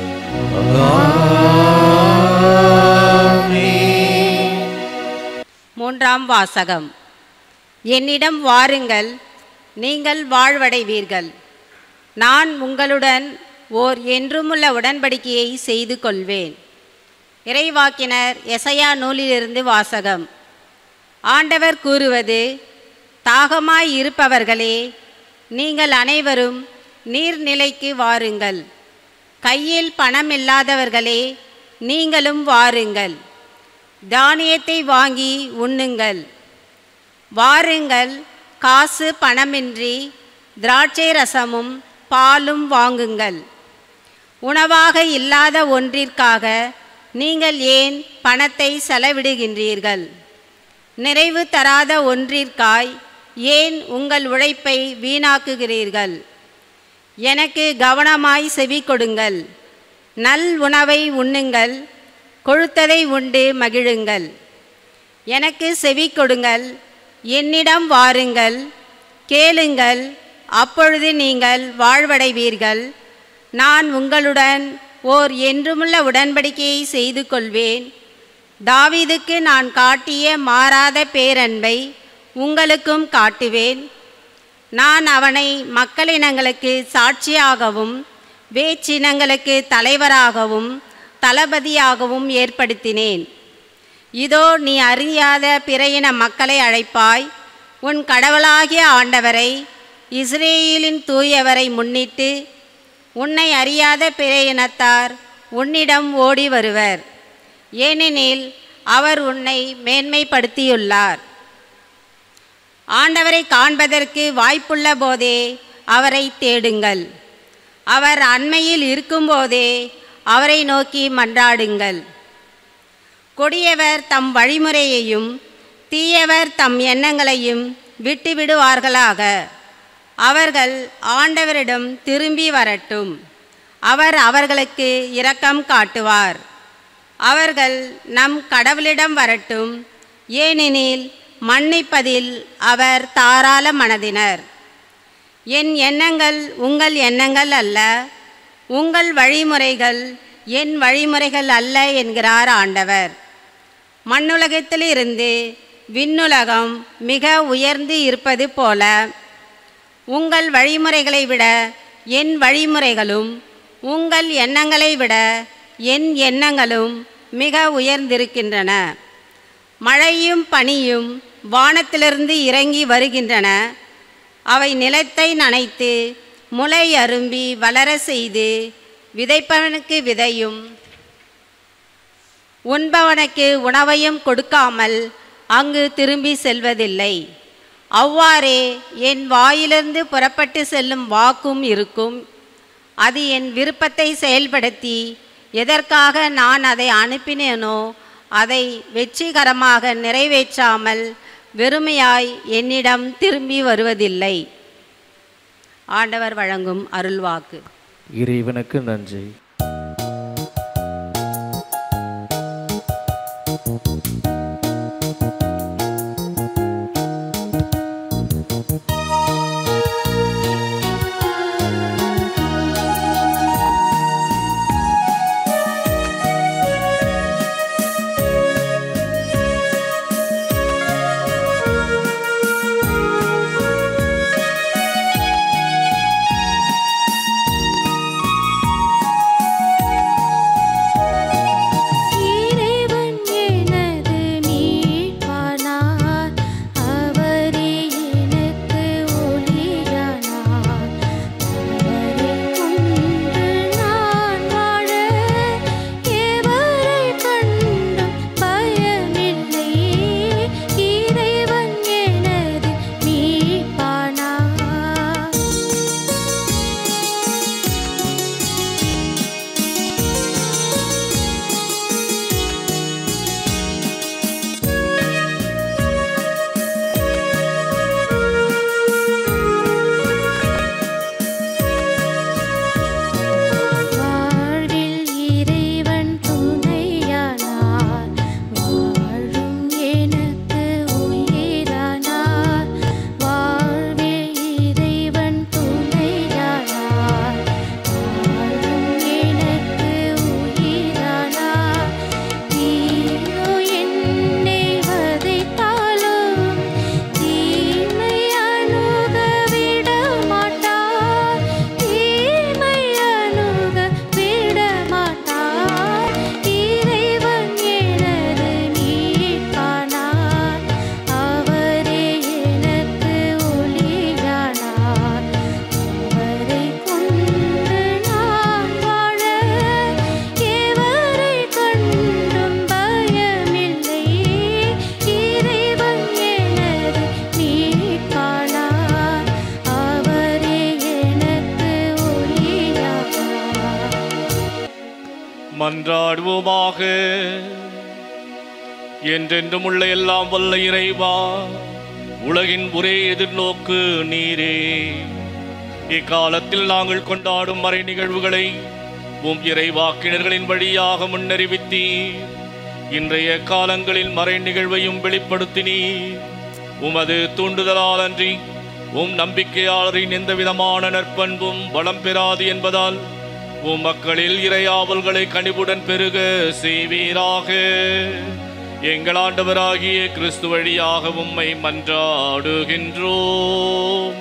மூன்றாம் வாசகம் என்னிடம் வாருங்கள் நீங்கள் வாழ்வடைவீர்கள் நான் உங்களுடன் ஓர் என்றுமுள்ள உடன்படிக்கையை செய்து கொள்வேன் இறைவாக்கினர் எசையா நூலிலிருந்து வாசகம் ஆண்டவர் கூறுவது தாகமாய் இருப்பவர்களே நீங்கள் அனைவரும் நீர்நிலைக்கு வாருங்கள் கையில் பணம் இல்லாதவர்களே நீங்களும் வாருங்கள் தானியத்தை வாங்கி உண்ணுங்கள் வாருங்கள் காசு பணமின்றி திராட்சை ரசமும் பாலும் வாங்குங்கள் உணவாக இல்லாத ஒன்றிற்காக நீங்கள் ஏன் பணத்தை செலவிடுகின்றீர்கள் நிறைவு தராத ஒன்றிற்காய் ஏன் உங்கள் உழைப்பை வீணாக்குகிறீர்கள் எனக்கு கவனமாய் செவி கொடுங்கள் நல் உணவை உண்ணுங்கள் கொழுத்ததை உண்டு மகிழுங்கள் எனக்கு செவி கொடுங்கள் என்னிடம் வாருங்கள் கேளுங்கள் அப்பொழுது நீங்கள் வாழ்வடைவீர்கள் நான் உங்களுடன் ஓர் என்றுமுள்ள உடன்படிக்கையை செய்து கொள்வேன் தாவீதுக்கு நான் காட்டிய மாறாத பேரன்பை உங்களுக்கும் காட்டுவேன் நான் அவனை மக்களினங்களுக்கு சாட்சியாகவும் வேற்றினங்களுக்கு தலைவராகவும் தளபதியாகவும் ஏற்படுத்தினேன் இதோ நீ அறியாத பிற இன மக்களை அழைப்பாய் உன் கடவுளாகிய ஆண்டவரை இஸ்ரேலின் தூயவரை முன்னிட்டு உன்னை அறியாத பிற இனத்தார் உன்னிடம் ஓடி வருவர் ஏனெனில் அவர் உன்னை மேன்மைப்படுத்தியுள்ளார் ஆண்டவரை காண்பதற்கு வாய்ப்புள்ள போதே அவரை தேடுங்கள் அவர் அண்மையில் இருக்கும்போதே அவரை நோக்கி மன்றாடுங்கள் கொடியவர் தம் வழிமுறையையும் தீயவர் தம் எண்ணங்களையும் விட்டுவிடுவார்களாக அவர்கள் ஆண்டவரிடம் திரும்பி வரட்டும் அவர் அவர்களுக்கு இரக்கம் காட்டுவார் அவர்கள் நம் கடவுளிடம் வரட்டும் ஏனெனில் மன்னிப்பதில் அவர் தாராள மனதினர் என் எண்ணங்கள் உங்கள் எண்ணங்கள் அல்ல உங்கள் வழிமுறைகள் என் வழிமுறைகள் அல்ல என்கிறார் ஆண்டவர் மண்ணுலகத்திலிருந்து விண்ணுலகம் மிக உயர்ந்து இருப்பது போல உங்கள் வழிமுறைகளை விட என் வழிமுறைகளும் உங்கள் எண்ணங்களை விட என் எண்ணங்களும் மிக உயர்ந்திருக்கின்றன மழையும் பனியும் வானத்திலிருந்து இறங்கி வருகின்றன அவை நிலத்தை நனைத்து முளை அரும்பி வளர செய்து விதைப்பவனுக்கு விதையும் உண்பவனுக்கு உணவையும் கொடுக்காமல் அங்கு திரும்பி செல்வதில்லை அவ்வாறே என் வாயிலிருந்து புறப்பட்டு செல்லும் வாக்கும் இருக்கும் அது என் விருப்பத்தை செயல்படுத்தி எதற்காக நான் அதை அனுப்பினேனோ அதை வெற்றிகரமாக நிறைவேற்றாமல் வெறுமையாய் என்னிடம் திரும்பி வருவதில்லை ஆண்டவர் வழங்கும் அருள்வாக்கு இறைவனுக்கு நன்றி இறைவன் எனது மீட்பானார் அவரே எனக்கு ஒளியானார் அவரை கொண்டு நான் வாழ எவரை கண்டும் பயமில்லை இறைவன் எனது மீட்பானார் வாழ்வில் இறைவன் துணையானார் வாழும் எனக்கு உயிரானார் வாழ்வில் இறைவன் துணையானார் வாழும் எனக்கு உயிரானார் தீயோ என்னை வதைத்தாலும் தீமை அணுக விட மாட்டார் தீமை அணுக விட மாட்டார் இறைவன் எனது மீட்பானார் அவரே எனக்கு ஒளியானார் அவரை கொண்டு நான் வாழ எவரை கண்டும் பயமில்லை இறைவன் எனது மீட்பானார் அவரே எனக்கு ஒளியானார் மன்றாடுவோமாக என்றென்றும் உள்ள எல்லாம் வல்ல இறைவா உலகின் ஒரே எதிர்நோக்கு நீரே இக்காலத்தில் நாங்கள் கொண்டாடும் மறை நிகழ்வுகளை உம் இறைவாக்கினர்களின் வழியாக முன்னறிவித்தீர் இன்றைய காலங்களில் மறை நிகழ்வையும் வெளிப்படுத்தினீர் உமது தூண்டுதலால் அன்றி உம் நம்பிக்கையாளரின் எந்த விதமான நற்பண்பும் வளம் பெறாது என்பதால் உம் மக்களில் இறையாவல்களை கனிவுடன் பெருக செய்வீராக எங்கள் ஆண்டவராகிய கிறிஸ்து வழியாக உம்மை மன்றாடுகின்றோம்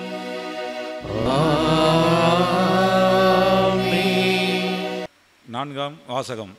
நான்காம் வாசகம்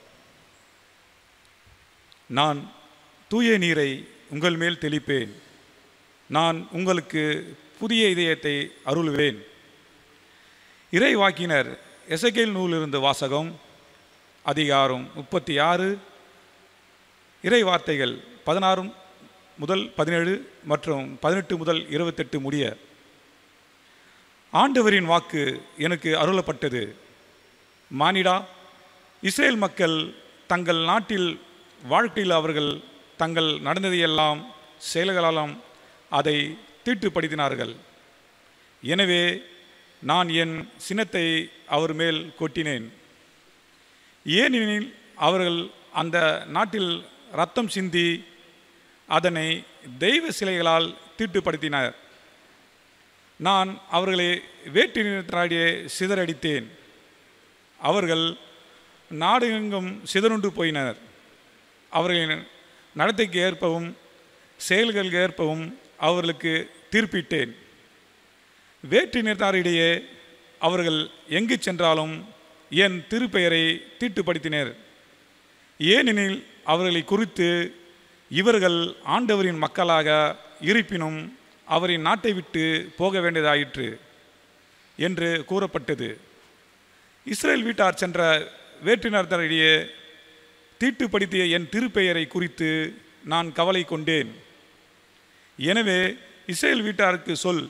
நான் தூய நீரை உங்கள் மேல் தெளிப்பேன் நான் உங்களுக்கு புதிய இதயத்தை அருள்வேன் இறை வாக்கினர் எசகேல் நூலிருந்து வாசகம் அதிகாரம் முப்பத்தி ஆறு இறை வார்த்தைகள் பதினாறு முதல் பதினேழு மற்றும் பதினெட்டு முதல் இருபத்தெட்டு முடிய ஆண்டவரின் வாக்கு எனக்கு அருளப்பட்டது மானிடா இஸ்ரேல் மக்கள் தங்கள் நாட்டில் வாழ்க்கையில் அவர்கள் தங்கள் நடந்ததையெல்லாம் செயல்களாலும் அதை தீட்டுப்படுத்தினார்கள் எனவே நான் என் சினத்தை அவர் மேல் கொட்டினேன் ஏனெனில் அவர்கள் அந்த நாட்டில் ரத்தம் சிந்தி அதனை தெய்வ சிலைகளால் தீட்டுப்படுத்தினர் நான் அவர்களை வேட்டு நிறுத்தாடியே சிதறடித்தேன் அவர்கள் நாடு எங்கும் சிதறுண்டு போயினர் அவர்களின் நடத்தைக்கு ஏற்பவும் செயல்களுக்கு ஏற்பவும் அவர்களுக்கு தீர்ப்பிட்டேன் வேற்று நிறுத்தாரிடையே அவர்கள் எங்கு சென்றாலும் என் திருப்பெயரை தீட்டுப்படுத்தினர் ஏனெனில் அவர்களை குறித்து இவர்கள் ஆண்டவரின் மக்களாக இருப்பினும் அவரின் நாட்டை விட்டு போக வேண்டியதாயிற்று என்று கூறப்பட்டது இஸ்ரேல் வீட்டார் சென்ற வேற்றினர்களிடையே தீட்டுப்படுத்திய என் திருப்பெயரை குறித்து நான் கவலை கொண்டேன் எனவே இஸ்ரேல் வீட்டாருக்கு சொல்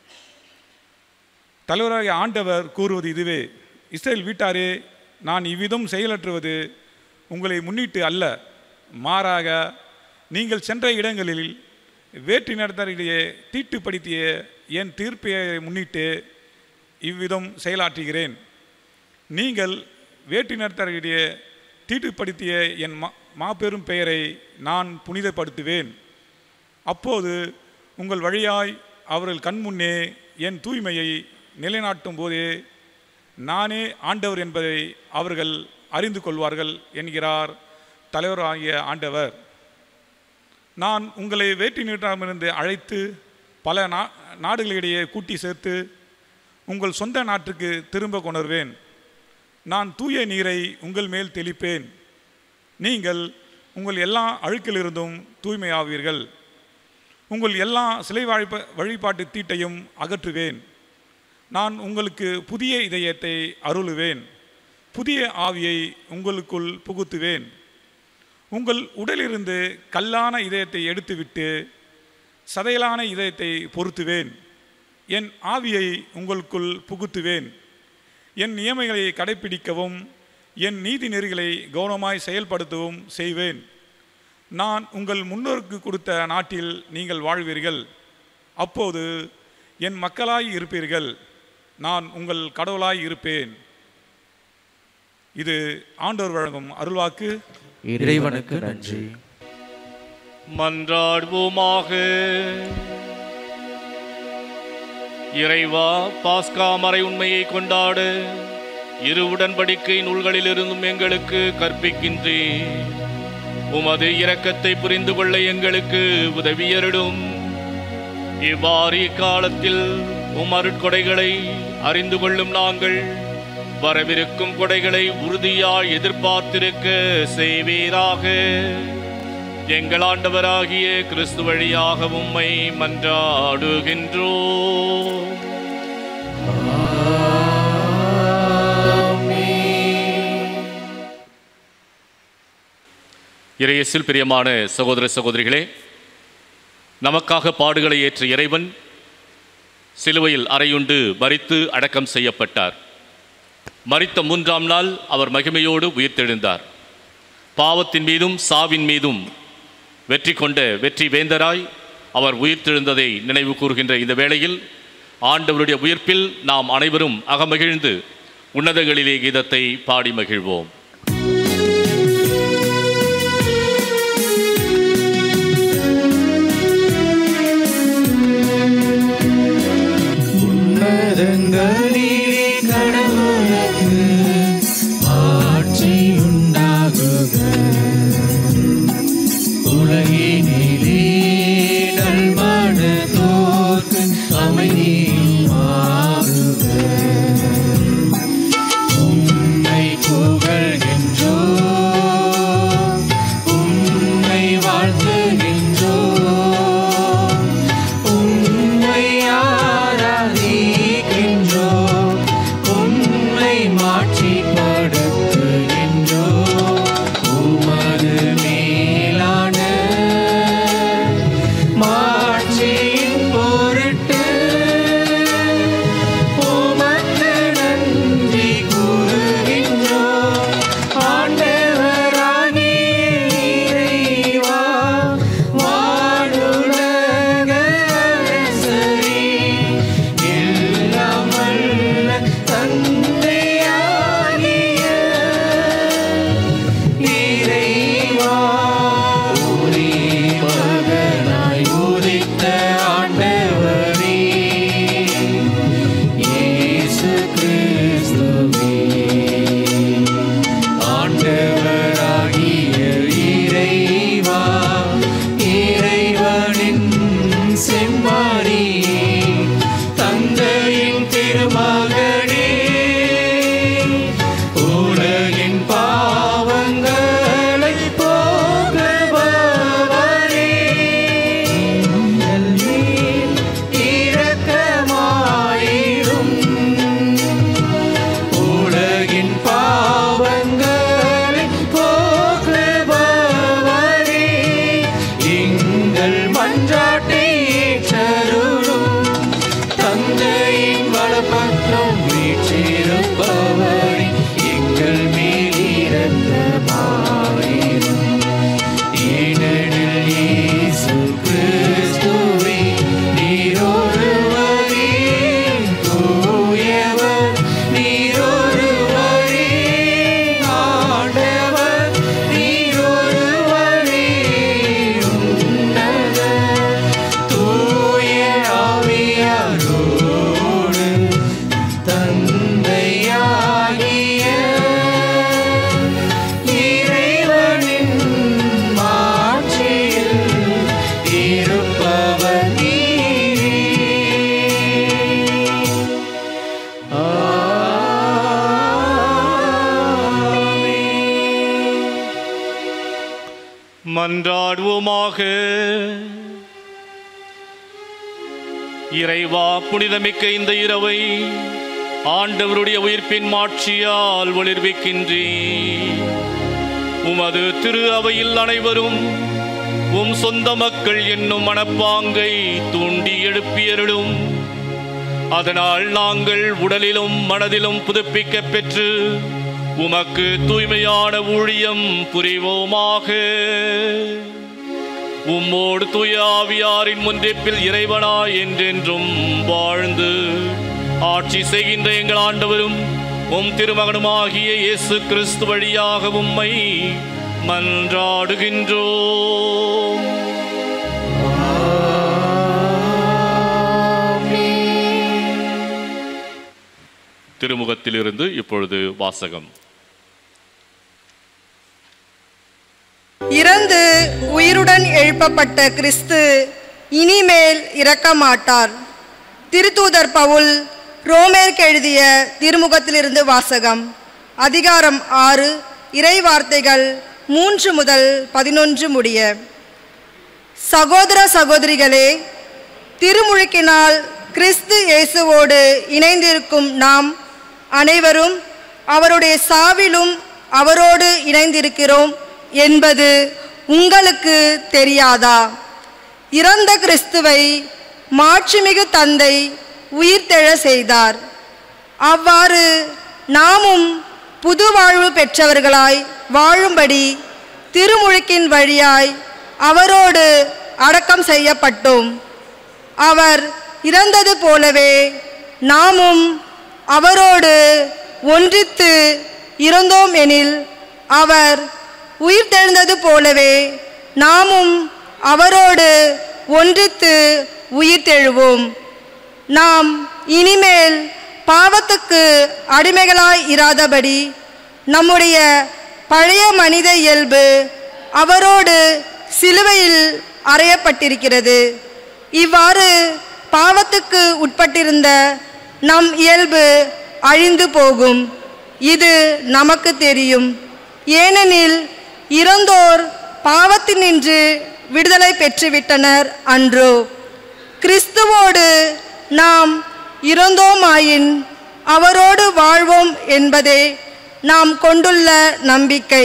தலைவராகிய ஆண்டவர் கூறுவது இதுவே இஸ்ரேல் வீட்டாரே நான் இவ்விதம் செயலற்றுவது உங்களை முன்னிட்டு அல்ல மாறாக நீங்கள் சென்ற இடங்களில் வேற்றினர்களிடையே தீட்டுப்படுத்திய என் தீர்ப்பையை முன்னிட்டு இவ்விதம் செயலாற்றுகிறேன் நீங்கள் வேற்றினர்களிடையே தீட்டுப்படுத்திய என் மா மாபெரும் பெயரை நான் புனிதப்படுத்துவேன் அப்போது உங்கள் வழியாய் அவர்கள் கண்முன்னே என் தூய்மையை நிலைநாட்டும் போதே நானே ஆண்டவர் என்பதை அவர்கள் அறிந்து கொள்வார்கள் என்கிறார் தலைவராகிய ஆண்டவர் நான் உங்களை வேட்டி நீட்டாமிருந்து அழைத்து பல நா நாடுகளிடையே கூட்டி சேர்த்து உங்கள் சொந்த நாட்டுக்கு திரும்ப கொணர்வேன் நான் தூய நீரை உங்கள் மேல் தெளிப்பேன் நீங்கள் உங்கள் எல்லா அழுக்கிலிருந்தும் தூய்மையாவீர்கள் உங்கள் எல்லா சிலை வாழிப்ப வழிபாட்டு தீட்டையும் அகற்றுவேன் நான் உங்களுக்கு புதிய இதயத்தை அருளுவேன் புதிய ஆவியை உங்களுக்குள் புகுத்துவேன் உங்கள் உடலிருந்து கல்லான இதயத்தை எடுத்துவிட்டு சதையலான இதயத்தை பொருத்துவேன் என் ஆவியை உங்களுக்குள் புகுத்துவேன் என் நியமைகளை கடைப்பிடிக்கவும் என் நீதி நெறிகளை கவனமாய் செயல்படுத்தவும் செய்வேன் நான் உங்கள் முன்னோருக்கு கொடுத்த நாட்டில் நீங்கள் வாழ்வீர்கள் அப்போது என் மக்களாய் இருப்பீர்கள் நான் உங்கள் கடவுளாய் இருப்பேன் இது ஆண்டவர் வழங்கும் அருள்வாக்கு இறைவனுக்கு நன்றி மன்றாடுவோமாக இறைவா பாஸ்கா மறை உண்மையை கொண்டாட இரு உடன்படிக்கை நூல்களிலிருந்தும் எங்களுக்கு கற்பிக்கின்றே உமது இரக்கத்தை புரிந்து கொள்ள எங்களுக்கு உதவியரிடும் இவ்வாறு இக்காலத்தில் உம் அருட்கொடைகளை அறிந்து கொள்ளும் நாங்கள் வரவிருக்கும் கொடைகளை உறுதியாய் எதிர்பார்த்திருக்க செய்வீராக எங்கள் ஆண்டவராகிய கிறிஸ்து வழியாக உம்மை மன்றாடுகின்றோ இறையசில் பிரியமான சகோதர சகோதரிகளே நமக்காக பாடுகளை ஏற்ற இறைவன் சிலுவையில் அறையுண்டு மரித்து அடக்கம் செய்யப்பட்டார் மரித்த மூன்றாம் நாள் அவர் மகிமையோடு உயிர்த்தெழுந்தார் பாவத்தின் மீதும் சாவின் மீதும் வெற்றி கொண்ட வெற்றி வேந்தராய் அவர் உயிர்த்தெழுந்ததை நினைவு கூறுகின்ற இந்த வேளையில் ஆண்டவருடைய உயிர்ப்பில் நாம் அனைவரும் அகமகிழ்ந்து உன்னதங்களிலே கீதத்தை பாடி மகிழ்வோம் உன்னதங்களிலே கடவுளுக்கு ஆட்சி உண்டாகுக உலகினிலே நல்மனதோர்க்கு அமைதியும் ஆகுக உம்மை புகழ்கின்றோம் உம்மை வாழ்த்துகின்றோம் உம்மை ஆராதிக்கின்றோம் மன்றாடுவோமாக இறைவா புனிதமிக்க இந்த இரவை ஆண்டவருடைய உயிர்ப்பின் மாட்சியால் ஒளிர்விக்கின்றேன் உமது திரு அவையில் அனைவரும் உம் சொந்த மக்கள் என்னும் மனப்பாங்கை தூண்டி எழுப்பியருளும் அதனால் நாங்கள் உடலிலும் மனதிலும் புதுப்பிக்கப் பெற்று உமக்கு தூய்மையான ஊழியம் புரிவோமாக உம்மோடு தூய ஆவியாரின் முன்றிப்பில் இறைவனாய் என்றென்றும் வாழ்ந்து ஆட்சி செய்கின்ற எங்கள் ஆண்டவரும் உம் திருமகனுமாகிய இயேசு கிறிஸ்து வழியாக உம்மை மன்றாடுகின்றோம் திருமுகத்திலிருந்து இப்பொழுது வாசகம் இறந்து உயிருடன் எழுப்பப்பட்ட கிறிஸ்து இனிமேல் இறக்க மாட்டார் திருத்தூதர் பவுல் ரோமேற்கு எழுதிய திருமுகத்திலிருந்து வாசகம் அதிகாரம் ஆறு இறை வார்த்தைகள் மூன்று முதல் பதினொன்று முடிய சகோதர சகோதரிகளே திருமுழுக்கினால் கிறிஸ்து இயேசுவோடு இணைந்திருக்கும் நாம் அனைவரும் அவருடைய சாவிலும் அவரோடு இணைந்திருக்கிறோம் என்பது உங்களுக்கு தெரியாதா இறந்த கிறிஸ்துவை மாட்சிமிகு தந்தை உயிர்த்தெழ செய்தார் அவ்வாறு நாமும் புது வாழ்வு பெற்றவர்களாய் வாழும்படி திருமுழுக்கின் வழியாய் அவரோடு அடக்கம் செய்யப்பட்டோம் அவர் இறந்தது போலவே நாமும் அவரோடு ஒன்றித்து இருந்தோம் எனில் அவர் உயிர்த்தெழுந்தது போலவே நாமும் அவரோடு ஒன்றித்து உயிர்த்தெழுவோம் நாம் இனிமேல் பாவத்துக்கு அடிமைகளாய் இராதபடி நம்முடைய பழைய மனித இயல்பு அவரோடு சிலுவையில் அறையப்பட்டிருக்கிறது இவ்வாறு பாவத்துக்கு உட்பட்டிருந்த நம் இயல்பு அழிந்து போகும் இது நமக்கு தெரியும் ஏனெனில் இறந்தோர் பாவத்தினின்று விடுதலை பெற்றுவிட்டனர் அன்றோ கிறிஸ்துவோடு நாம் இறந்தோமாயின் அவரோடு வாழ்வோம் என்பதே நாம் கொண்டுள்ள நம்பிக்கை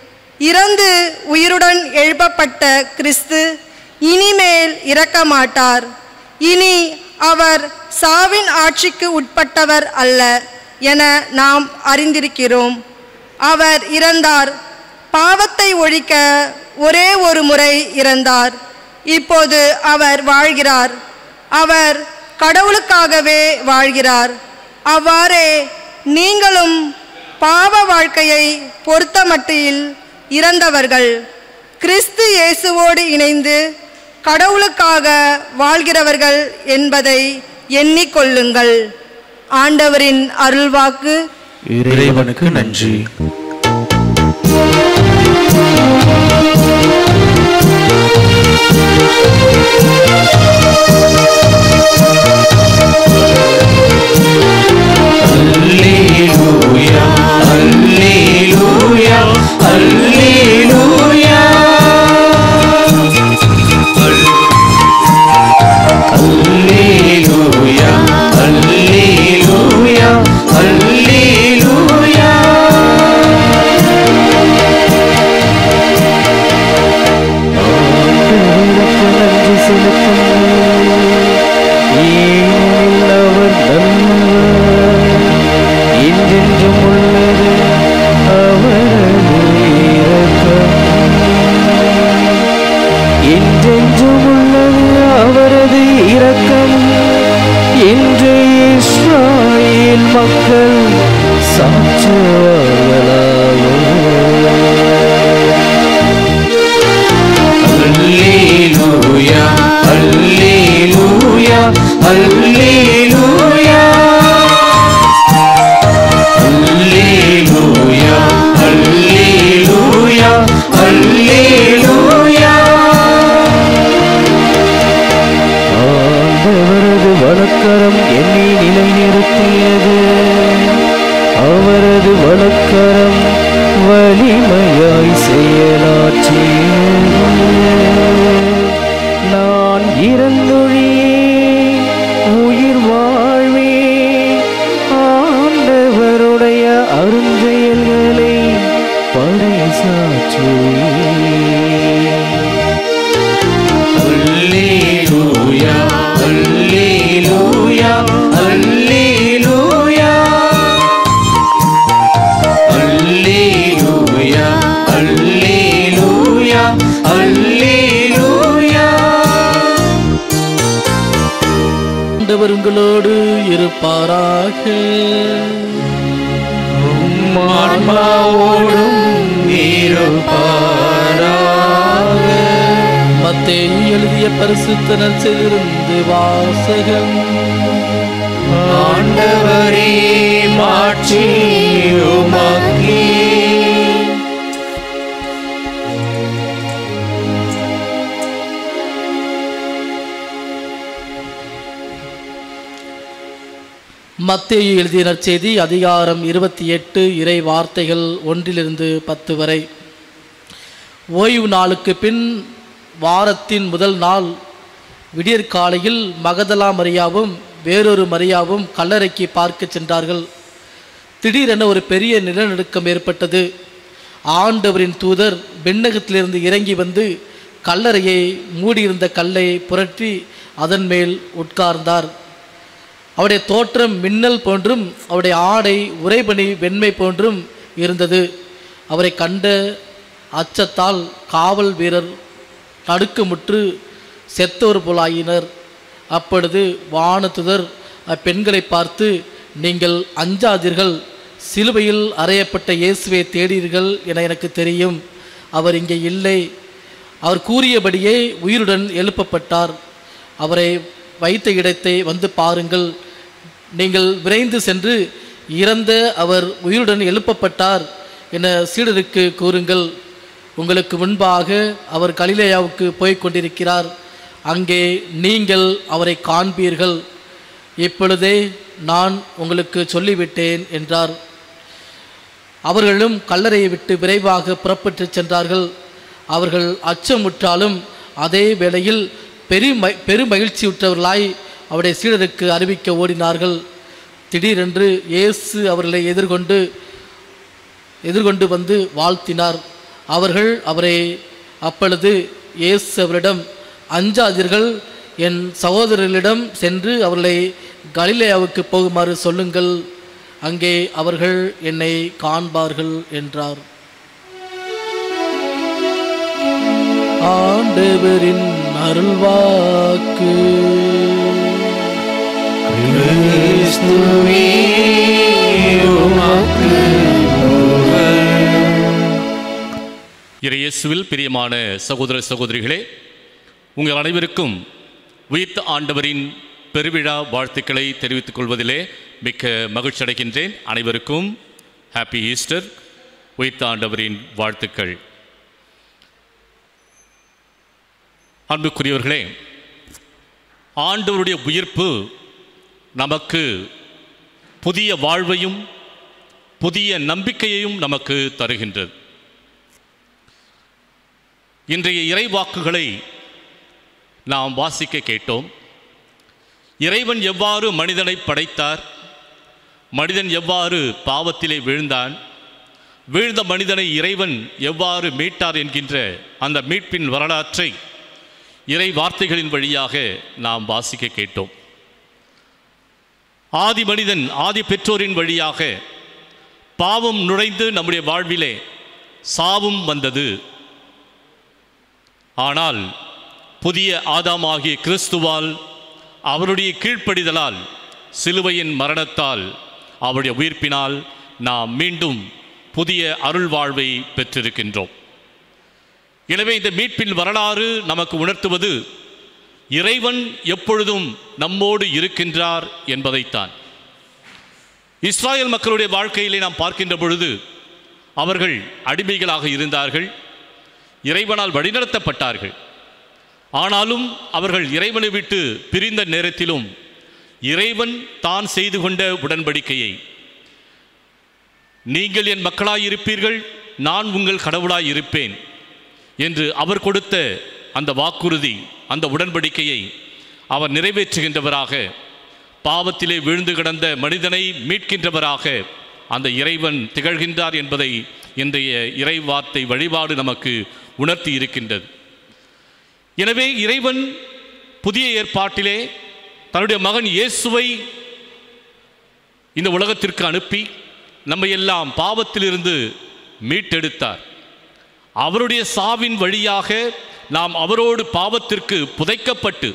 இறந்து உயிருடன் எழுப்பப்பட்ட கிறிஸ்து இனிமேல் இறக்க மாட்டார் இனி அவர் சாவின் ஆட்சிக்கு உட்பட்டவர் அல்ல என நாம் அறிந்திருக்கிறோம் அவர் இறந்தார் பாவத்தை ஒழிக்க ஒரே ஒரு முறை இறந்தார் இப்போது அவர் வாழ்கிறார் அவர் கடவுளுக்காகவே வாழ்கிறார் அவ்வாறே நீங்களும் பாவ வாழ்க்கையை பொறுத்தமட்டில் இறந்தவர்கள் கிறிஸ்து இயேசுவோடு இணைந்து கடவுளுக்காக வாழ்கிறவர்கள் என்பதை எண்ணிக்கொள்ளுங்கள் ஆண்டவரின் அருள்வாக்கு இறைவனுக்கு நன்றி Alleluia, Alleluia, Alleluia. Alleluia, Alleluia, Alleluia. அல்லேலூயா அல்லேலூயா அல்லேலூயா அல்லேலூயா அல்லேலூயா அல்லேலூயா ஆண்டவர் உங்களோடு இருப்பாராக ஆன்மாவோடும் இருப்பாராக மத்தேயு எழுதிய பரிசுத்த நற்செய்தியிலிருந்து வாசகம் ஆண்டவரே மாட்சி உமக்கே மத்தேயு எழுதிய நற்செய்தி அதிகாரம் இருபத்தி எட்டு இறை வார்த்தைகள் ஒன்றிலிருந்து பத்து வரை ஓய்வு நாளுக்கு பின் வாரத்தின் முதல் நாள் விடியற்காலையில் மகதலா மரியாவும் வேறொரு மரியாவும் கல்லறைக்கு பார்க்க சென்றார்கள் திடீரென ஒரு பெரிய நிலநடுக்கம் ஏற்பட்டது ஆண்டவரின் தூதர் விண்ணகத்திலிருந்து இறங்கி வந்து கல்லறையை மூடியிருந்த கல்லை புரட்டி அதன் மேல் உட்கார்ந்தார் அவருடைய தோற்றம் மின்னல் போன்றும் அவருடைய ஆடை உறைபனி வெண்மை போன்றும் இருந்தது அவரை கண்ட அச்சத்தால் காவல் வீரர் நடுக்கமுற்று செத்தோர் போலாயினர் அப்பொழுது வானதுதர் அப்பெண்களை பார்த்து நீங்கள் அஞ்சாதீர்கள் சிலுவையில் அறையப்பட்ட இயேசுவை தேடீர்கள் என எனக்கு தெரியும் அவர் இங்கே இல்லை அவர் கூறியபடியே உயிருடன் எழுப்பப்பட்டார் அவரை வைத்த இடத்தை வந்து பாருங்கள் நீங்கள் விரைந்து சென்று இறந்த அவர் உயிருடன் எழுப்பப்பட்டார் என சீடருக்கு கூறுங்கள் உங்களுக்கு முன்பாக அவர் கலிலேயாவுக்கு போய்க் கொண்டிருக்கிறார் அங்கே நீங்கள் அவரை காண்பீர்கள் இப்பொழுதே நான் உங்களுக்கு சொல்லிவிட்டேன் என்றார் அவர்களும் கல்லறையை விட்டு விரைவாக புறப்பட்டு சென்றார்கள் அவர்கள் அச்சமுற்றாலும் அதே வேளையில் பெரும் பெரும் மகிழ்ச்சியுற்றவர்களாய் அவருடைய சீடருக்கு அறிவிக்க ஓடினார்கள் திடீரென்று இயேசு அவர்களை எதிர்கொண்டு எதிர்கொண்டு வந்து வாழ்த்தினார் அவர்கள் அவரை அப்பொழுது இயேசு அவரிடம் அஞ்சாதீர்கள் என் சகோதரர்களிடம் சென்று அவர்களை கலிலேயாவுக்கு போகுமாறு சொல்லுங்கள் அங்கே அவர்கள் என்னை காண்பார்கள் என்றார் ஆண்டவரின் அருள்வாக்கு கிறிஸ்துவே உமக்கு இறையேசுவில் பிரியமான சகோதர சகோதரிகளே உங்கள் அனைவருக்கும் உயிர்த்த ஆண்டவரின் பெருவிழா வாழ்த்துக்களை தெரிவித்துக் கொள்வதிலே மிக்க மகிழ்ச்சி அடைகின்றேன் அனைவருக்கும் ஹாப்பி ஈஸ்டர் உயிர்த்த ஆண்டவரின் வாழ்த்துக்கள் அன்புக்குரியவர்களே ஆண்டவருடைய உயிர்ப்பு நமக்கு புதிய வாழ்வையும் புதிய நம்பிக்கையையும் நமக்கு தருகின்றது இன்றைய இறைவாக்குகளை நாம் வாசிக்க கேட்டோம் இறைவன் எவ்வாறு மனிதனை படைத்தார் மனிதன் எவ்வாறு பாவத்திலே வீழ்ந்தான் வீழ்ந்த மனிதனை இறைவன் எவ்வாறு மீட்டார் என்கின்ற அந்த மீட்பின் வரலாற்றை இறை வார்த்தைகளின் வழியாக நாம் வாசிக்க கேட்டோம் ஆதி மனிதன் ஆதி பெற்றோரின் வழியாக பாவம் நுழைந்து நம்முடைய வாழ்விலே சாவும் வந்தது ஆனால் புதிய ஆதாமாகிய கிறிஸ்துவால் அவருடைய கீழ்ப்படிதலால் சிலுவையின் மரணத்தால் அவருடைய உயிர்ப்பினால் நாம் மீண்டும் புதிய அருள் வாழ்வை பெற்றிருக்கின்றோம் எனவே இந்த மீட்பின் வரலாறு நமக்கு உணர்த்துவது இறைவன் எப்பொழுதும் நம்மோடு இருக்கின்றார் என்பதைத்தான் இஸ்ராயல் மக்களுடைய வாழ்க்கையிலே நாம் பார்க்கின்ற பொழுது அவர்கள் அடிமைகளாக இருந்தார்கள் இறைவனால் வழிநடத்தப்பட்டார்கள் ஆனாலும் அவர்கள் இறைவனை விட்டு பிரிந்த நேரத்திலும் இறைவன் தான் செய்து கொண்ட உடன்படிக்கையை நீங்கள் என் மக்களாயிருப்பீர்கள் நான் உங்கள் கடவுளாய் இருப்பேன் என்று அவர் கொடுத்த அந்த வாக்குறுதி அந்த உடன்படிக்கையை அவர் நிறைவேற்றுகின்றவராக பாவத்திலே விழுந்து கிடந்த மனிதனை மீட்கின்றவராக அந்த இறைவன் திகழ்கின்றார் என்பதை இன்றைய இறைவார்த்தை வழிபாடு நமக்கு உணர்த்தி இருக்கின்றது எனவே இறைவன் புதிய ஏற்பாட்டிலே தன்னுடைய மகன் இயேசுவை இந்த உலகத்திற்கு அனுப்பி நம்மை எல்லாம் பாவத்திலிருந்து மீட்டெடுத்தார் அவருடைய சாவின் வழியாக நாம் அவரோடு பாவத்திற்கு புதைக்கப்பட்டு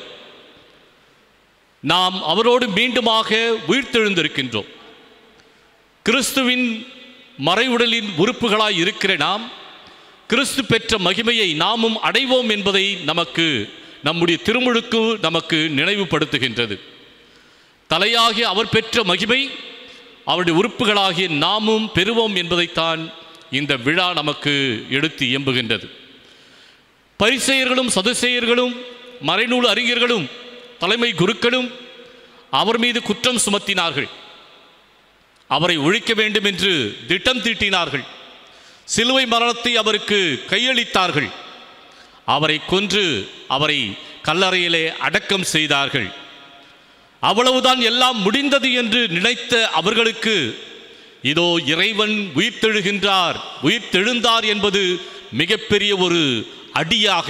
நாம் அவரோடு மீண்டுமாக உயிர்த்தெழுந்திருக்கின்றோம் கிறிஸ்துவின் மறைவுடலின் உறுப்புகளாய் இருக்கிற நாம் கிறிஸ்து பெற்ற மகிமையை நாமும் அடைவோம் என்பதை நமக்கு நம்முடைய திருமுழுக்கு நமக்கு நினைவுபடுத்துகின்றது தலையாகிய அவர் பெற்ற மகிமை அவருடைய உறுப்புகளாகிய நாமும் பெறுவோம் என்பதைத்தான் இந்த விழா நமக்கு எடுத்து இயம்புகின்றது பரிசெயர்களும் சதுசெயர்களும் மறைநூல் அறிஞர்களும் தலைமை குருக்களும் அவர் மீது குற்றம் சுமத்தினார்கள் அவரை ஒழிக்க வேண்டும் என்று திட்டம் தீட்டினார்கள் சிலுவை மரணத்தை அவருக்கு கையளித்தார்கள் அவரை கொன்று அவரை கல்லறையிலே அடக்கம் செய்தார்கள் அவ்வளவுதான் எல்லாம் முடிந்தது என்று நினைத்த அவர்களுக்கு இதோ இறைவன் உயிர்த்தெழுகின்றார் உயிர்த்தெழுந்தார் என்பது மிகப்பெரிய ஒரு அடியாக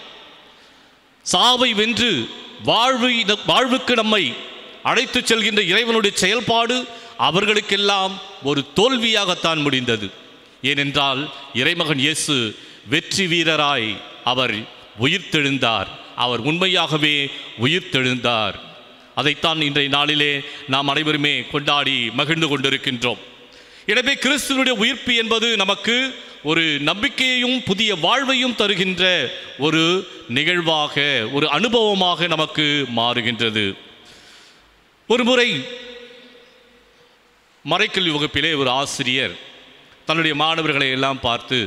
சாவை வென்று வாழ்வு வாழ்வுக்கு நம்மை அழைத்துச் செல்கின்ற இறைவனுடைய செயல்பாடு அவர்களுக்கெல்லாம் ஒரு தோல்வியாகத்தான் முடிந்தது ஏனென்றால் இறைமகன் இயேசு வெற்றி வீரராய் அவர் உயிர்த்தெழுந்தார் அவர் உண்மையாகவே உயிர்த்தெழுந்தார் அதைத்தான் இன்றைய நாளிலே நாம் அனைவருமே கொண்டாடி மகிழ்ந்து கொண்டிருக்கின்றோம் எனவே கிறிஸ்துவனுடைய உயிர்ப்பு என்பது நமக்கு ஒரு நம்பிக்கையையும் புதிய வாழ்வையும் தருகின்ற ஒரு நிகழ்வாக ஒரு அனுபவமாக நமக்கு மாறுகின்றது ஒரு முறை மறைக்கல்வி வகுப்பிலே ஒரு ஆசிரியர் தன்னுடைய மாணவர்களை எல்லாம் பார்த்து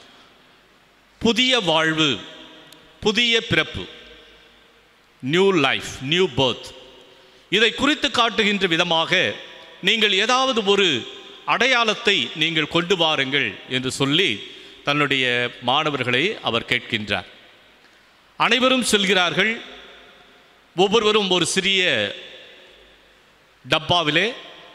புதிய வாழ்வு புதிய பிறப்பு நியூ லைஃப் நியூ பர்த் இதை குறித்து காட்டுகின்ற விதமாக நீங்கள் ஏதாவது ஒரு அடையாளத்தை நீங்கள் கொண்டு வாருங்கள் என்று சொல்லி தன்னுடைய மாணவர்களை அவர் கேட்கின்றார் அனைவரும் செல்கிறார்கள் ஒவ்வொருவரும் ஒரு சிறிய டப்பாவிலே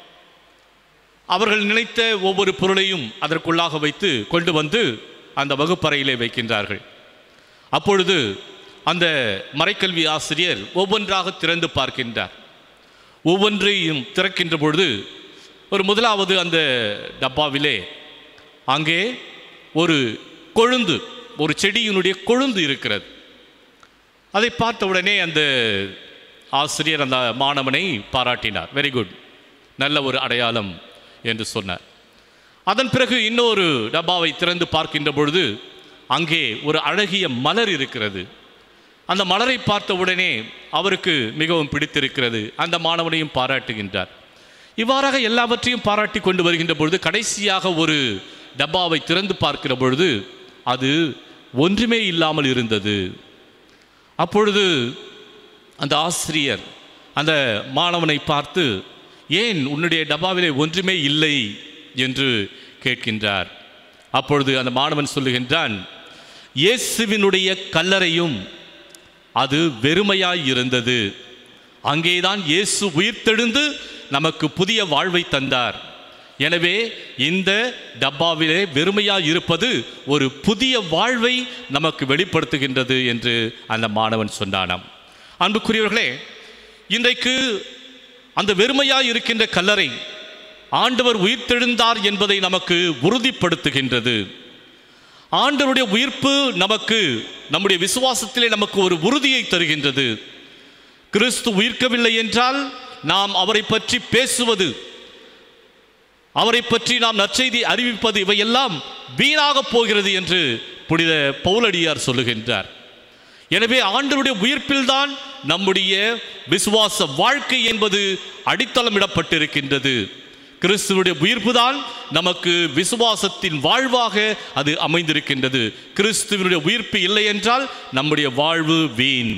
அவர்கள் நினைத்த ஒவ்வொரு பொருளையும் அதற்குள்ளாக வைத்து கொண்டு வந்து அந்த வகுப்பறையிலே வைக்கின்றார்கள் அப்பொழுது அந்த மறைக்கல்வி ஆசிரியர் ஒவ்வொன்றாக திறந்து பார்க்கின்றார் ஒவ்வொன்றையும் திறக்கின்ற பொழுது ஒரு முதலாவது அந்த டப்பாவிலே அங்கே ஒரு கொழுந்து ஒரு செடியினுடைய கொழுந்து இருக்கிறது அதை பார்த்த உடனே அந்த ஆசிரியர் அந்த மாணவனை பாராட்டினார் வெரி குட் நல்ல ஒரு அடையாளம் என்று சொன்னார் அதன் பிறகு இன்னொரு டப்பாவை திறந்து பார்க்கின்ற பொழுது அங்கே ஒரு அழகிய மலர் இருக்கிறது அந்த மலரை பார்த்த உடனே அவருக்கு மிகவும் பிடித்திருக்கிறது அந்த மாணவனையும் பாராட்டுகின்றார் இவ்வாறாக எல்லாவற்றையும் பாராட்டி கொண்டு வருகின்ற பொழுது கடைசியாக ஒரு டப்பாவை திறந்து பார்க்கிற பொழுது அது ஒன்றுமே இல்லாமல் இருந்தது அப்பொழுது அந்த ஆசிரியர் அந்த மாணவனை பார்த்து ஏன் உன்னுடைய டப்பாவிலே ஒன்றுமே இல்லை என்று கேட்கின்றார் அப்பொழுது அந்த மாணவன் சொல்லுகின்றான் இயேசுவினுடைய கல்லறையும் அது வெறுமையாய் இருந்தது அங்கேதான் இயேசு உயிர்த்தெழுந்து நமக்கு புதிய வாழ்வை தந்தார் எனவே இந்த டப்பாவிலே வெறுமையாய் இருப்பது ஒரு புதிய வாழ்வை நமக்கு வெளிப்படுத்துகின்றது என்று அந்த மாணவன் சொன்னானாம் அன்புக்குரியவர்களே இன்றைக்கு அந்த வெறுமையாய் இருக்கின்ற கல்லறை ஆண்டவர் உயிர்த்தெழுந்தார் என்பதை நமக்கு உறுதிப்படுத்துகின்றது ஆண்டவருடைய உயிர்ப்பு நமக்கு நம்முடைய விசுவாசத்திலே நமக்கு ஒரு உறுதியை தருகின்றது கிறிஸ்து உயிர்க்கவில்லை என்றால் நாம் அவரை பற்றி பேசுவது அவரை பற்றி நாம் நற்செய்தி அறிவிப்பது இவையெல்லாம் வீணாக போகிறது என்று புனித பவுலடியார் சொல்லுகின்றார் எனவே ஆண்டவருடைய உயிர்ப்பில்தான் நம்முடைய விசுவாச வாழ்க்கை என்பது அடித்தளமிடப்பட்டிருக்கின்றது கிறிஸ்துவுடைய உயிர்ப்புதான் நமக்கு விசுவாசத்தின் வாழ்வாக அது அமைந்திருக்கின்றது கிறிஸ்துவனுடைய உயிர்ப்பு இல்லை என்றால் நம்முடைய வாழ்வு வீண்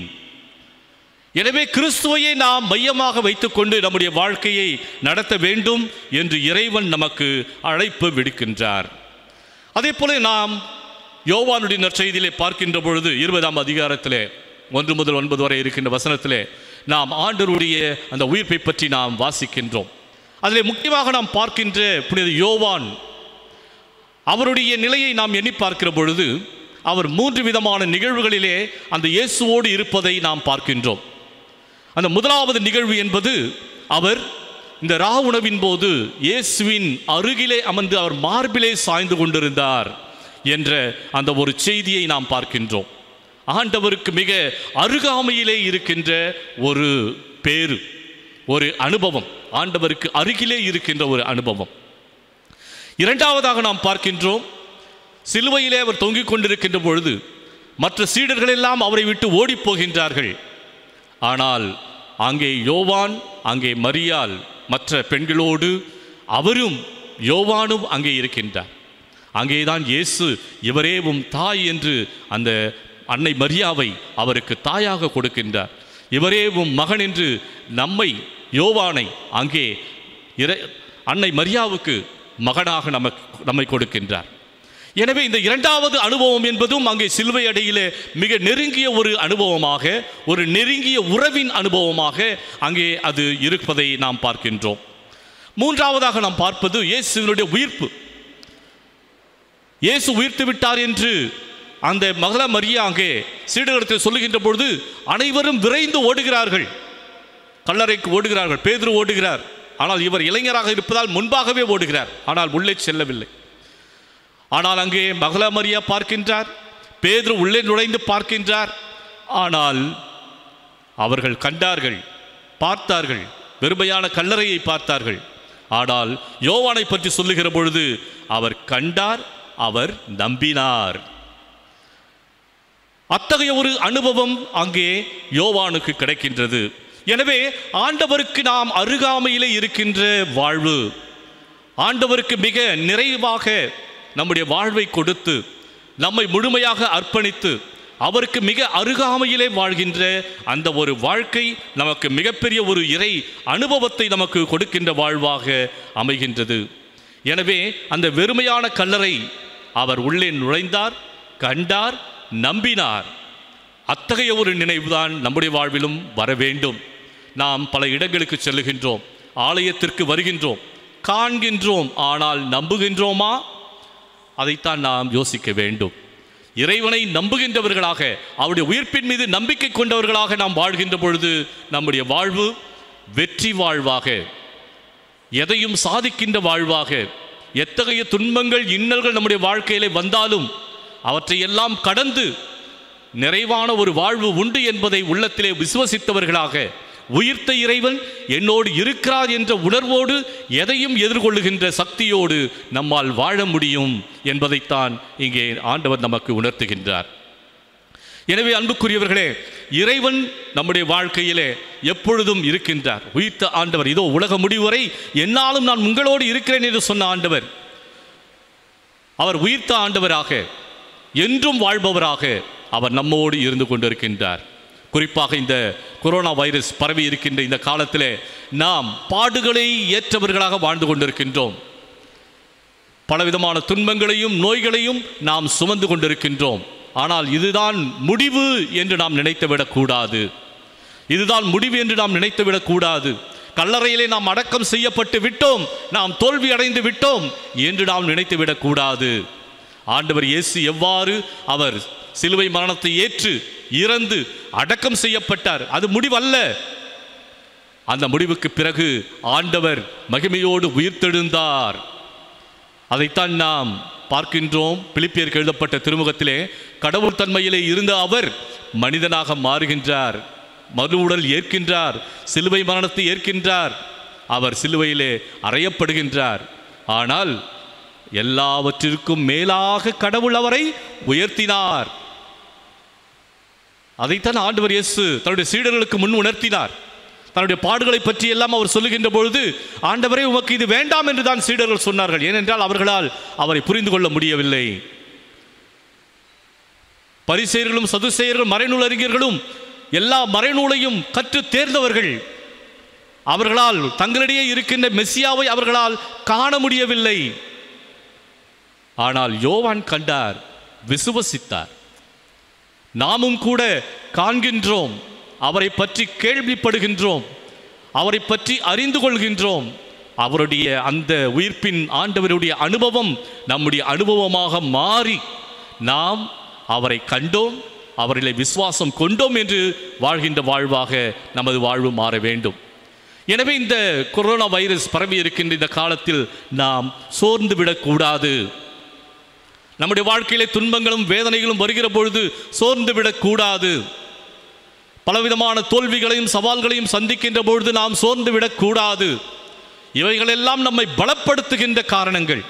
எனவே கிறிஸ்துவையே நாம் மையமாக வைத்துக்கொண்டு நம்முடைய வாழ்க்கையை நடத்த வேண்டும் என்று இறைவன் நமக்கு அழைப்பு விடுக்கின்றார் அதே போல நாம் யோவானுடைய நற்செய்தியிலே பார்க்கின்ற பொழுது இருபதாம் அதிகாரத்திலே ஒன்று முதல் ஒன்பது வரை இருக்கின்ற வசனத்திலே நாம் ஆண்டருடைய அந்த உயிர்ப்பை பற்றி நாம் வாசிக்கின்றோம் அதில் முக்கியமாக நாம் பார்க்கின்ற புனித யோவான் அவருடைய நிலையை நாம் எண்ணி பார்க்கிற பொழுது அவர் மூன்று விதமான நிகழ்வுகளிலே அந்த இயேசுவோடு இருப்பதை நாம் பார்க்கின்றோம் அந்த முதலாவது நிகழ்வு என்பது அவர் இந்த ரா உணவின் போது இயேசுவின் அருகிலே அமர்ந்து அவர் மார்பிலே சாய்ந்து கொண்டிருந்தார் என்ற அந்த ஒரு செய்தியை நாம் பார்க்கின்றோம் ஆண்டவருக்கு மிக அருகாமையிலே இருக்கின்ற ஒரு பேரு ஒரு அனுபவம் ஆண்டவருக்கு அருகிலே இருக்கின்ற ஒரு அனுபவம் இரண்டாவதாக நாம் பார்க்கின்றோம் சிலுவையிலே அவர் தொங்கிக் கொண்டிருக்கின்ற பொழுது மற்ற சீடர்கள் எல்லாம் அவரை விட்டு ஓடிப் போகின்றார்கள் ஆனால் அங்கே யோவான் அங்கே மரியாள் மற்ற பெண்களோடு அவரும் யோவானும் அங்கே இருக்கின்றார் அங்கேதான் இயேசு இவரே உம் தாய் என்று அந்த அன்னை மரியாவை அவருக்கு தாயாக கொடுக்கின்றார் இவரே உம் மகன் என்று நம்மை யோவானை அங்கே இறை அன்னை மரியாவுக்கு மகனாக நமக்கு நம்மை கொடுக்கின்றார் எனவே இந்த இரண்டாவது அனுபவம் என்பதும் அங்கே சிலுவை அடையிலே மிக நெருங்கிய ஒரு அனுபவமாக ஒரு நெருங்கிய உறவின் அனுபவமாக அங்கே அது இருப்பதை நாம் பார்க்கின்றோம் மூன்றாவதாக நாம் பார்ப்பது இயேசுவினுடைய உயிர்ப்பு இயேசு உயிர்த்து விட்டார் என்று அந்த மகள மரியா அங்கே சீடகத்தில் சொல்லுகின்ற பொழுது அனைவரும் விரைந்து ஓடுகிறார்கள் கல்லறைக்கு ஓடுகிறார்கள் பேதுரு ஓடுகிறார் ஆனால் இவர் இளைஞராக இருப்பதால் முன்பாகவே ஓடுகிறார் ஆனால் உள்ளே செல்லவில்லை ஆனால் அங்கே மகள மரியா பார்க்கின்றார் பேதுரு உள்ளே நுழைந்து பார்க்கின்றார் ஆனால் அவர்கள் கண்டார்கள் பார்த்தார்கள் வெறுமையான கல்லறையை பார்த்தார்கள் ஆனால் யோவானை பற்றி சொல்லுகிற பொழுது அவர் கண்டார் அவர் நம்பினார் அத்தகைய ஒரு அனுபவம் அங்கே யோவானுக்கு கிடைக்கின்றது எனவே ஆண்டவருக்கு நாம் அருகாமையிலே இருக்கின்ற வாழ்வு ஆண்டவருக்கு மிக நிறைவாக நம்முடைய வாழ்வை கொடுத்து நம்மை முழுமையாக அர்ப்பணித்து அவருக்கு மிக அருகாமையிலே வாழ்கின்ற அந்த ஒரு வாழ்க்கை நமக்கு மிகப்பெரிய ஒரு இறை அனுபவத்தை நமக்கு கொடுக்கின்ற வாழ்வாக அமைகின்றது எனவே அந்த வெறுமையான கல்லறை அவர் உள்ளே நுழைந்தார் கண்டார் நம்பினார் அத்தகைய ஒரு நினைவுதான் நம்முடைய வாழ்விலும் வர வேண்டும் நாம் பல இடங்களுக்கு செல்லுகின்றோம் ஆலயத்திற்கு வருகின்றோம் காண்கின்றோம் ஆனால் நம்புகின்றோமா அதைத்தான் நாம் யோசிக்க வேண்டும் இறைவனை நம்புகின்றவர்களாக அவருடைய உயிர்ப்பின் மீது நம்பிக்கை கொண்டவர்களாக நாம் வாழ்கின்ற பொழுது நம்முடைய வாழ்வு வெற்றி வாழ்வாக எதையும் சாதிக்கின்ற வாழ்வாக எத்தகைய துன்பங்கள் இன்னல்கள் நம்முடைய வாழ்க்கையிலே வந்தாலும் அவற்றையெல்லாம் கடந்து நிறைவான ஒரு வாழ்வு உண்டு என்பதை உள்ளத்திலே விசுவசித்தவர்களாக உயிர்த்த இறைவன் என்னோடு இருக்கிறார் என்ற உணர்வோடு எதையும் எதிர்கொள்ளுகின்ற சக்தியோடு நம்மால் வாழ முடியும் என்பதைத்தான் இங்கே ஆண்டவர் நமக்கு உணர்த்துகின்றார் எனவே அன்புக்குரியவர்களே இறைவன் நம்முடைய வாழ்க்கையிலே எப்பொழுதும் இருக்கின்றார் உயிர்த்த ஆண்டவர் இதோ உலக முடிவு வரை என்னாலும் நான் உங்களோடு இருக்கிறேன் என்று சொன்ன ஆண்டவர் அவர் உயிர்த்த ஆண்டவராக என்றும் வாழ்பவராக அவர் நம்மோடு இருந்து கொண்டிருக்கின்றார் குறிப்பாக இந்த கொரோனா வைரஸ் பரவி இருக்கின்ற இந்த காலத்திலே நாம் பாடுகளை ஏற்றவர்களாக வாழ்ந்து கொண்டிருக்கின்றோம் பலவிதமான துன்பங்களையும் நோய்களையும் நாம் சுமந்து கொண்டிருக்கின்றோம் ஆனால் இதுதான் முடிவு என்று நாம் நினைத்து விடக்கூடாது இதுதான் முடிவு என்று நாம் நினைத்து விடக்கூடாது கல்லறையிலே நாம் அடக்கம் செய்யப்பட்டு விட்டோம் நாம் தோல்வி அடைந்து விட்டோம் என்று நாம் நினைத்து விடக்கூடாது ஆண்டவர் இயேசு எவ்வாறு அவர் சிலுவை மரணத்தை ஏற்று இறந்து அடக்கம் செய்யப்பட்டார் அது முடிவல்ல அந்த முடிவுக்கு பிறகு ஆண்டவர் மகிமையோடு உயிர்த்தெழுந்தார் அதைத்தான் நாம் பார்க்கின்றோம் பிலிப்பியருக்கு எழுதப்பட்ட திருமுகத்திலே கடவுள் தன்மையிலே இருந்த அவர் மனிதனாக மாறுகின்றார் மறு உடல் ஏற்கின்றார் சிலுவை மரணத்தை ஏற்கின்றார் அவர் சிலுவையிலே அறையப்படுகின்றார் ஆனால் எல்லாவற்றிற்கும் மேலாக கடவுள் அவரை உயர்த்தினார் அதைத்தான் ஆண்டவர் இயேசு தன்னுடைய சீடர்களுக்கு முன் உணர்த்தினார் தன்னுடைய பாடுகளை பற்றி எல்லாம் அவர் சொல்லுகின்ற பொழுது ஆண்டவரே உமக்கு இது வேண்டாம் என்று தான் சீடர்கள் சொன்னார்கள் ஏனென்றால் அவர்களால் அவரை புரிந்து கொள்ள முடியவில்லை பரிசெயர்களும் சதுசெயர்களும் மறைநூல் அறிஞர்களும் எல்லா மறைநூலையும் கற்று தேர்ந்தவர்கள் அவர்களால் தங்களிடையே இருக்கின்ற மெஸ்ஸியாவை அவர்களால் காண முடியவில்லை ஆனால் யோவான் கண்டார் விசுவசித்தார் நாமும் கூட காண்கின்றோம் அவரை பற்றி கேள்விப்படுகின்றோம் அவரை பற்றி அறிந்து கொள்கின்றோம் அவருடைய அந்த உயிர்ப்பின் ஆண்டவருடைய அனுபவம் நம்முடைய அனுபவமாக மாறி நாம் அவரை கண்டோம் அவரிலே விசுவாசம் கொண்டோம் என்று வாழ்கின்ற வாழ்வாக நமது வாழ்வு மாற வேண்டும் எனவே இந்த கொரோனா வைரஸ் பரவி இருக்கின்ற இந்த காலத்தில் நாம் சோர்ந்து விடக்கூடாது நம்முடைய வாழ்க்கையிலே துன்பங்களும் வேதனைகளும் வருகிற பொழுது சோர்ந்து விடக்கூடாது பலவிதமான தோல்விகளையும் சவால்களையும் சந்திக்கின்ற பொழுது நாம் சோர்ந்து விடக்கூடாது இவைகளெல்லாம் நம்மை பலப்படுத்துகின்ற காரணங்கள்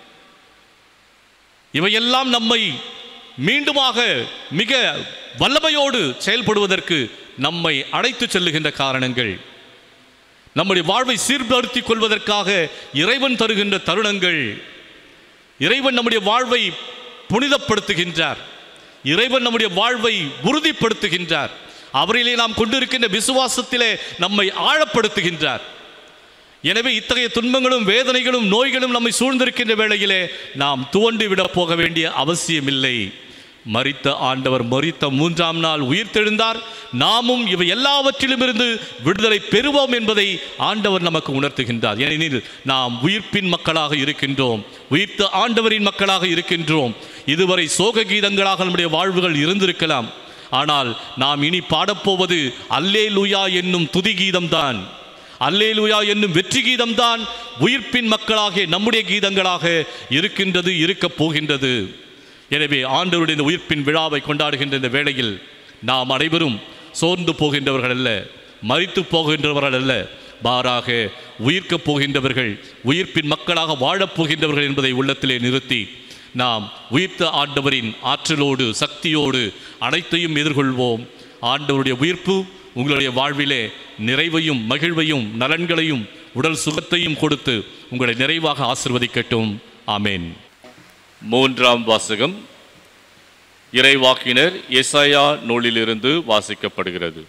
இவையெல்லாம் நம்மை மீண்டுமாக மிக வல்லமையோடு செயல்படுவதற்கு நம்மை அழைத்து செல்லுகின்ற காரணங்கள் நம்முடைய வாழ்வை சீர்படுத்திக் கொள்வதற்காக இறைவன் தருகின்ற தருணங்கள் இறைவன் நம்முடைய வாழ்வை புனிதப்படுத்துகின்றார் இறைவன் நம்முடைய வாழ்வை உறுதிப்படுத்துகின்றார் அவரிலே நாம் கொண்டிருக்கின்ற விசுவாசத்திலே நம்மை ஆழப்படுத்துகின்றார் எனவே இத்தகைய துன்பங்களும் வேதனைகளும் நோய்களும் நம்மை சூழ்ந்திருக்கின்ற வேளையிலே நாம் துவண்டு விட போக வேண்டிய அவசியமில்லை மரித்த ஆண்டவர் மரித்த மூன்றாம் நாள் உயிர்த்தெழுந்தார் நாமும் இவை எல்லாவற்றிலும் இருந்து விடுதலை பெறுவோம் என்பதை ஆண்டவர் நமக்கு உணர்த்துகின்றார் ஏனெனில் நாம் உயிர்ப்பின் மக்களாக இருக்கின்றோம் உயிர்த்த ஆண்டவரின் மக்களாக இருக்கின்றோம் இதுவரை சோக கீதங்களாக நம்முடைய வாழ்வுகள் இருந்திருக்கலாம் ஆனால் நாம் இனி பாடப்போவது அல்லே லூயா என்னும் துதி கீதம்தான் அல்லேலூயா என்னும் வெற்றி கீதம்தான் உயிர்ப்பின் மக்களாகிய நம்முடைய கீதங்களாக இருக்கின்றது இருக்கப் போகின்றது எனவே ஆண்டவருடைய இந்த உயிர்ப்பின் விழாவை கொண்டாடுகின்ற இந்த வேளையில் நாம் அனைவரும் சோர்ந்து போகின்றவர்கள் அல்ல மறித்து போகின்றவர்கள் அல்ல மாறாக உயிர்க்கப் போகின்றவர்கள் உயிர்ப்பின் மக்களாக வாழப் போகின்றவர்கள் என்பதை உள்ளத்திலே நிறுத்தி நாம் உயிர்த்த ஆண்டவரின் ஆற்றலோடு சக்தியோடு அனைத்தையும் எதிர்கொள்வோம் ஆண்டவருடைய உயிர்ப்பு உங்களுடைய வாழ்விலே நிறைவையும் மகிழ்வையும் நலன்களையும் உடல் சுகத்தையும் கொடுத்து உங்களை நிறைவாக ஆசிர்வதிக்கட்டும் ஆமேன் மூன்றாம் வாசகம் இறைவாக்கினர் எசாயா நூலிலிருந்து வாசிக்கப்படுகிறது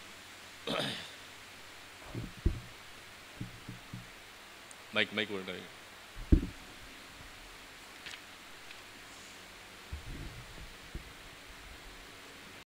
மைக் மைக் விடுங்க.